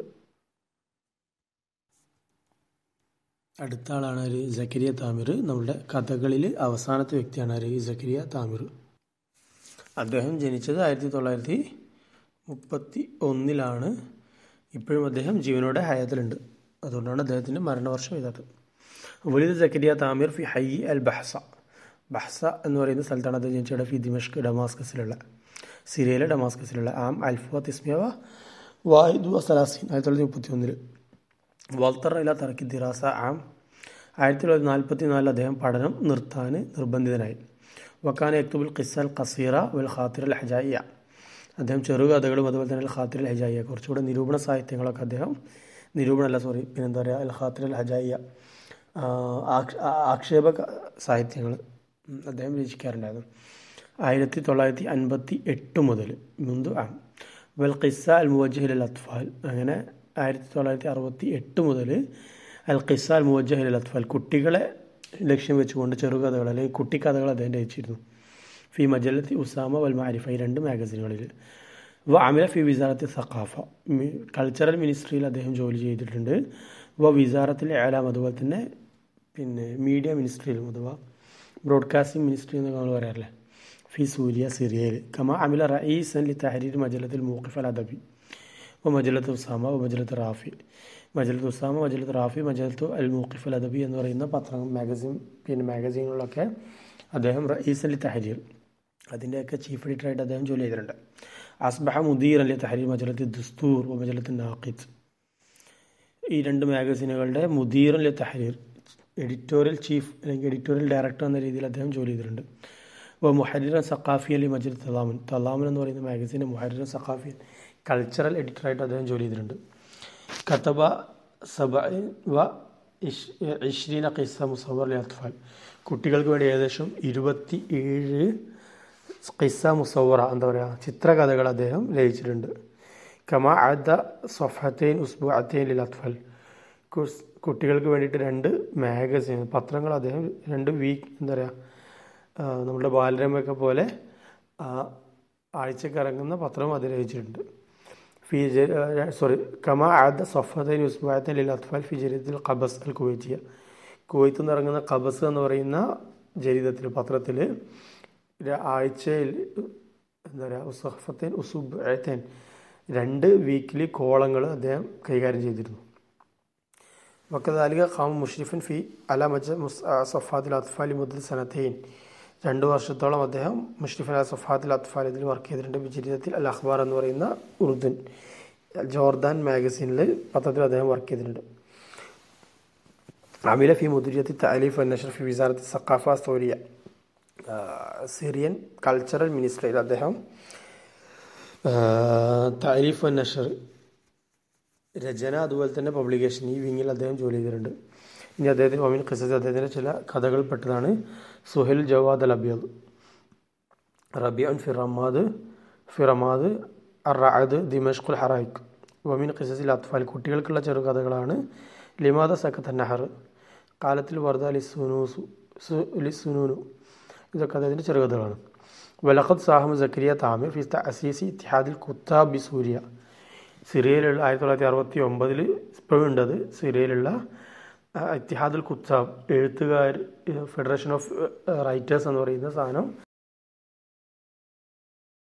അടുത്ത ആളാണ് ഒരു ജക്കരിയ താമിർ നമ്മുടെ കഥകളിൽ അവസാനത്തെ വ്യക്തിയാണ് ഒരു ജക്കരിയ താമിർ അദ്ദേഹം ജനിച്ചത് ആയിരത്തി തൊള്ളായിരത്തി മുപ്പത്തി ഒന്നിലാണ് ഇപ്പോഴും അദ്ദേഹം ജീവനോടെ ഹയാത്തിലുണ്ട് അതുകൊണ്ടാണ് അദ്ദേഹത്തിൻ്റെ മരണവർഷം എഴുതാത്തത് വലിത് ജക്കരിയ താമിർ ഫി ഹൈ അൽ ബഹ്സ ബഹ്സ എന്ന് പറയുന്ന സ്ഥലത്താണ് അദ്ദേഹം ജനിച്ചത് ഫി ദിമഷ്ക് ഡമാസ്കസിലുള്ള സിറിയയിലെ ഡമാസ്കസിലുള്ള ആം അൽഫ തിസ്മിയവ വാഹിദ് വസലാസീൻ ആയിരത്തി തൊള്ളായിരത്തി മുപ്പത്തി ഒന്നിൽ വൾത്തർ ഇല തറക്കി ദിറാസ ആം ആയിരത്തി തൊള്ളായിരത്തി നാൽപ്പത്തി നാലിൽ അദ്ദേഹം പഠനം നിർത്താൻ നിർബന്ധിതനായി വക്കാൻ എക്തുബുൽ ഖിസൽ ഖസീറ വൽ ഖാത്തിർ അൽ ഹജായിയ അദ്ദേഹം ചെറുകഥകളും അതുപോലെ തന്നെ അൽ ഖാത്തിർ അൽ ഹജായിയ കുറച്ചുകൂടെ നിരൂപണ സാഹിത്യങ്ങളൊക്കെ അദ്ദേഹം നിരൂപണമല്ല സോറി പിന്നെന്താ പറയുക അൽ ഖാത്തിർ അൽ ഹജായിയ ആക്ഷേപ സാഹിത്യങ്ങൾ അദ്ദേഹം രചിക്കാറുണ്ടായിരുന്നു ആയിരത്തി തൊള്ളായിരത്തി അൻപത്തി എട്ട് മുതൽ മുന്ത് ആ വൽ ഖിസ്സ അൽ മുവജ്ജിഹിൽ അൽ അത്ഫാൽ അങ്ങനെ ആയിരത്തി തൊള്ളായിരത്തി അറുപത്തി എട്ട് മുതൽ അൽ ഖിസാൽ മുവജ്ജഹൽ അത്ഫൽ കുട്ടികളെ ലക്ഷ്യം വെച്ചുകൊണ്ട് ചെറുകഥകൾ അല്ലെങ്കിൽ കുട്ടിക്കഥകൾ അദ്ദേഹം രചിച്ചിരുന്നു ഫി മജലത്തി ഉസാമ വൽ മാരിഫ ഈ രണ്ട് മാഗസിനുകളിൽ വ അമില ഫി വിസാറത്ത് സഖാഫ കൾച്ചറൽ മിനിസ്ട്രിയിൽ അദ്ദേഹം ജോലി ചെയ്തിട്ടുണ്ട് വ വിസാറത്തിൽ ഏലാം അതുപോലെ തന്നെ പിന്നെ മീഡിയ മിനിസ്ട്രിയിലും അഥവാ ബ്രോഡ്കാസ്റ്റിംഗ് മിനിസ്ട്രി എന്നൊക്കെ നമ്മൾ പറയാറില്ലേ ഫി സൂര്യ സിറിയയിൽ കമ അമില റഈസൻ ലി തഹരീർ മജലത്തിൽ മൂഖിഫ് അൽ അദബി വ മജലത്ത് ഉസാമ വ മജലത്ത് റാഫി മജലത്ത് ഉസാമ മജലത്ത് റാഫി മജലത്ത് അൽ മൂഖിഫ് അൽ അദബി എന്ന് പറയുന്ന പത്രം മാഗസിൻ പിന്നെ മാഗസീനുകളിലൊക്കെ അദ്ദേഹം റഈസ് അലി തഹരീർ അതിൻ്റെയൊക്കെ ചീഫ് എഡിറ്ററായിട്ട് അദ്ദേഹം ജോലി ചെയ്തിട്ടുണ്ട് അസ്ബഹ മുദീർ അലി തഹരീർ മജലത്ത് ദുസ്തൂർ വ മജലത്ത് നാഖിദ് ഈ രണ്ട് മാഗസീനുകളുടെ മുദീർ അലി തഹരീർ എഡിറ്റോറിയൽ ചീഫ് അല്ലെങ്കിൽ എഡിറ്റോറിയൽ ഡയറക്ടർ എന്ന രീതിയിൽ അദ്ദേഹം ജോലി ചെയ്തിട്ടുണ്ട് അപ്പോൾ മുഹരിറൻ സഖാഫി അലി മജീദ് തലാമൻ തലാമൻ എന്ന് പറയുന്ന മാഗസീൻ്റെ മുഹരിറൻ സഖാഫി കൾച്ചറൽ എഡിറ്ററായിട്ട് അദ്ദേഹം ജോലി ചെയ്തിട്ടുണ്ട് കത്തബ സബ വ ഇഷ് ഇഷ്രീന ഖിസ മുസവർ അലി അത്ഫാൽ കുട്ടികൾക്ക് വേണ്ടി ഏകദേശം ഇരുപത്തി ഏഴ് ഖിസ മുസവറ എന്താ പറയുക ചിത്രകഥകൾ അദ്ദേഹം രചിച്ചിട്ടുണ്ട് കമ അദ സൊഫത്തൈൻ ഉസ്ബുഅത്തൈൻ ലിൽ അത്ഫൽ കുട്ടികൾക്ക് വേണ്ടിയിട്ട് രണ്ട് മാഗസിൻ പത്രങ്ങൾ അദ്ദേഹം രണ്ട് വീക്ക് എന്താ പറയുക നമ്മുടെ ബാലരമയൊക്കെ പോലെ ആഴ്ചക്ക് ഇറങ്ങുന്ന പത്രം അത് രചിച്ചിട്ടുണ്ട് ഫി സോറി കമ ആദ സൊഫത്തൈൻ ഉസ്ബുഅത്തൈൻ ലിൽ അത്ഫൽ ഫി ജരീദത്തിൽ ഖബസ് അൽ കുവൈറ്റിയ കുവൈത്തിൽ നിന്ന് ഇറങ്ങുന്ന ഖബസ് എന്ന് പറയുന്ന ജരീദത്തിൽ പത്രത്തിൽ ആഴ്ചയിൽ എന്താ പറയുക ഉസഫത്തൈൻ ഉസുബത്തൈൻ രണ്ട് വീക്കിലി കോളങ്ങൾ അദ്ദേഹം കൈകാര്യം ചെയ്തിരുന്നു വക്കദാലിക ഖാം മുഷ്രിഫൻ ഫി അല മജ സഫാദിൽ അത്ഫാലി മുദ്ദ സനത്തൈൻ രണ്ട് വർഷത്തോളം അദ്ദേഹം മുഷ്രിഫൻ അല സഫാദിൽ അത്ഫാൽ ഇതിൽ വർക്ക് ചെയ്തിട്ടുണ്ട് വിചരിതത്തിൽ അൽ അഖ്ബാർ എന്ന് പറയുന്ന ഉറുദുൻ ജോർദാൻ മാഗസീനിൽ പത്രത്തിൽ അദ്ദേഹം വർക്ക് ചെയ്തിട്ടുണ്ട് അമില ഫി മുദുരിയത്തി തലീഫ് അന്നഷർ ഫി വിസാറത്ത് സഖാഫ സോരിയ സിറിയൻ കൾച്ചറൽ മിനിസ്ട്രിയിൽ അദ്ദേഹം താരിഫ് നഷർ രചന അതുപോലെ തന്നെ പബ്ലിക്കേഷൻ ഈ വിങ്ങിൽ അദ്ദേഹം ജോലി ചെയ്തിട്ടുണ്ട് ഇനി അദ്ദേഹത്തിന് ഒമിൻ ഖിസസ് അദ്ദേഹത്തിൻ്റെ ചില കഥകൾ പെട്ടതാണ് സുഹൈൽ ജവാദ് അൽ അബിയദ് റബിയൻ ഫിറമാദ് ഫിറമാദ് അറാദ് ദിമഷ്കുൽ ഹറായിഖ് വമിൻ ഖിസസിൽ അത്ഫാൽ കുട്ടികൾക്കുള്ള ചെറുകഥകളാണ് ലിമാദ സക്കത്ത് നഹർ കാലത്തിൽ വർദ്ധ ലിസുനൂസു ലിസുനൂനു ഇതൊക്കെ അദ്ദേഹത്തിൻ്റെ ചെറുകഥകളാണ് വലഖദ് സാഹം സക്കരിയ താമിർ ഫി അസീസി ഇത്തിഹാദിൽ കുത്താബ് ബി സൂര്യ സിറിയയിലുള്ള ആയിരത്തി തൊള്ളായിരത്തി അറുപത്തി ഒമ്പതിൽ ഇപ്പോഴും ഉണ്ടത് സിറിയയിലുള്ള ഇത്തിഹാദുൽ കുത്താബ് എഴുത്തുകാർ ഫെഡറേഷൻ ഓഫ് റൈറ്റേഴ്സ് എന്ന് പറയുന്ന സാധനം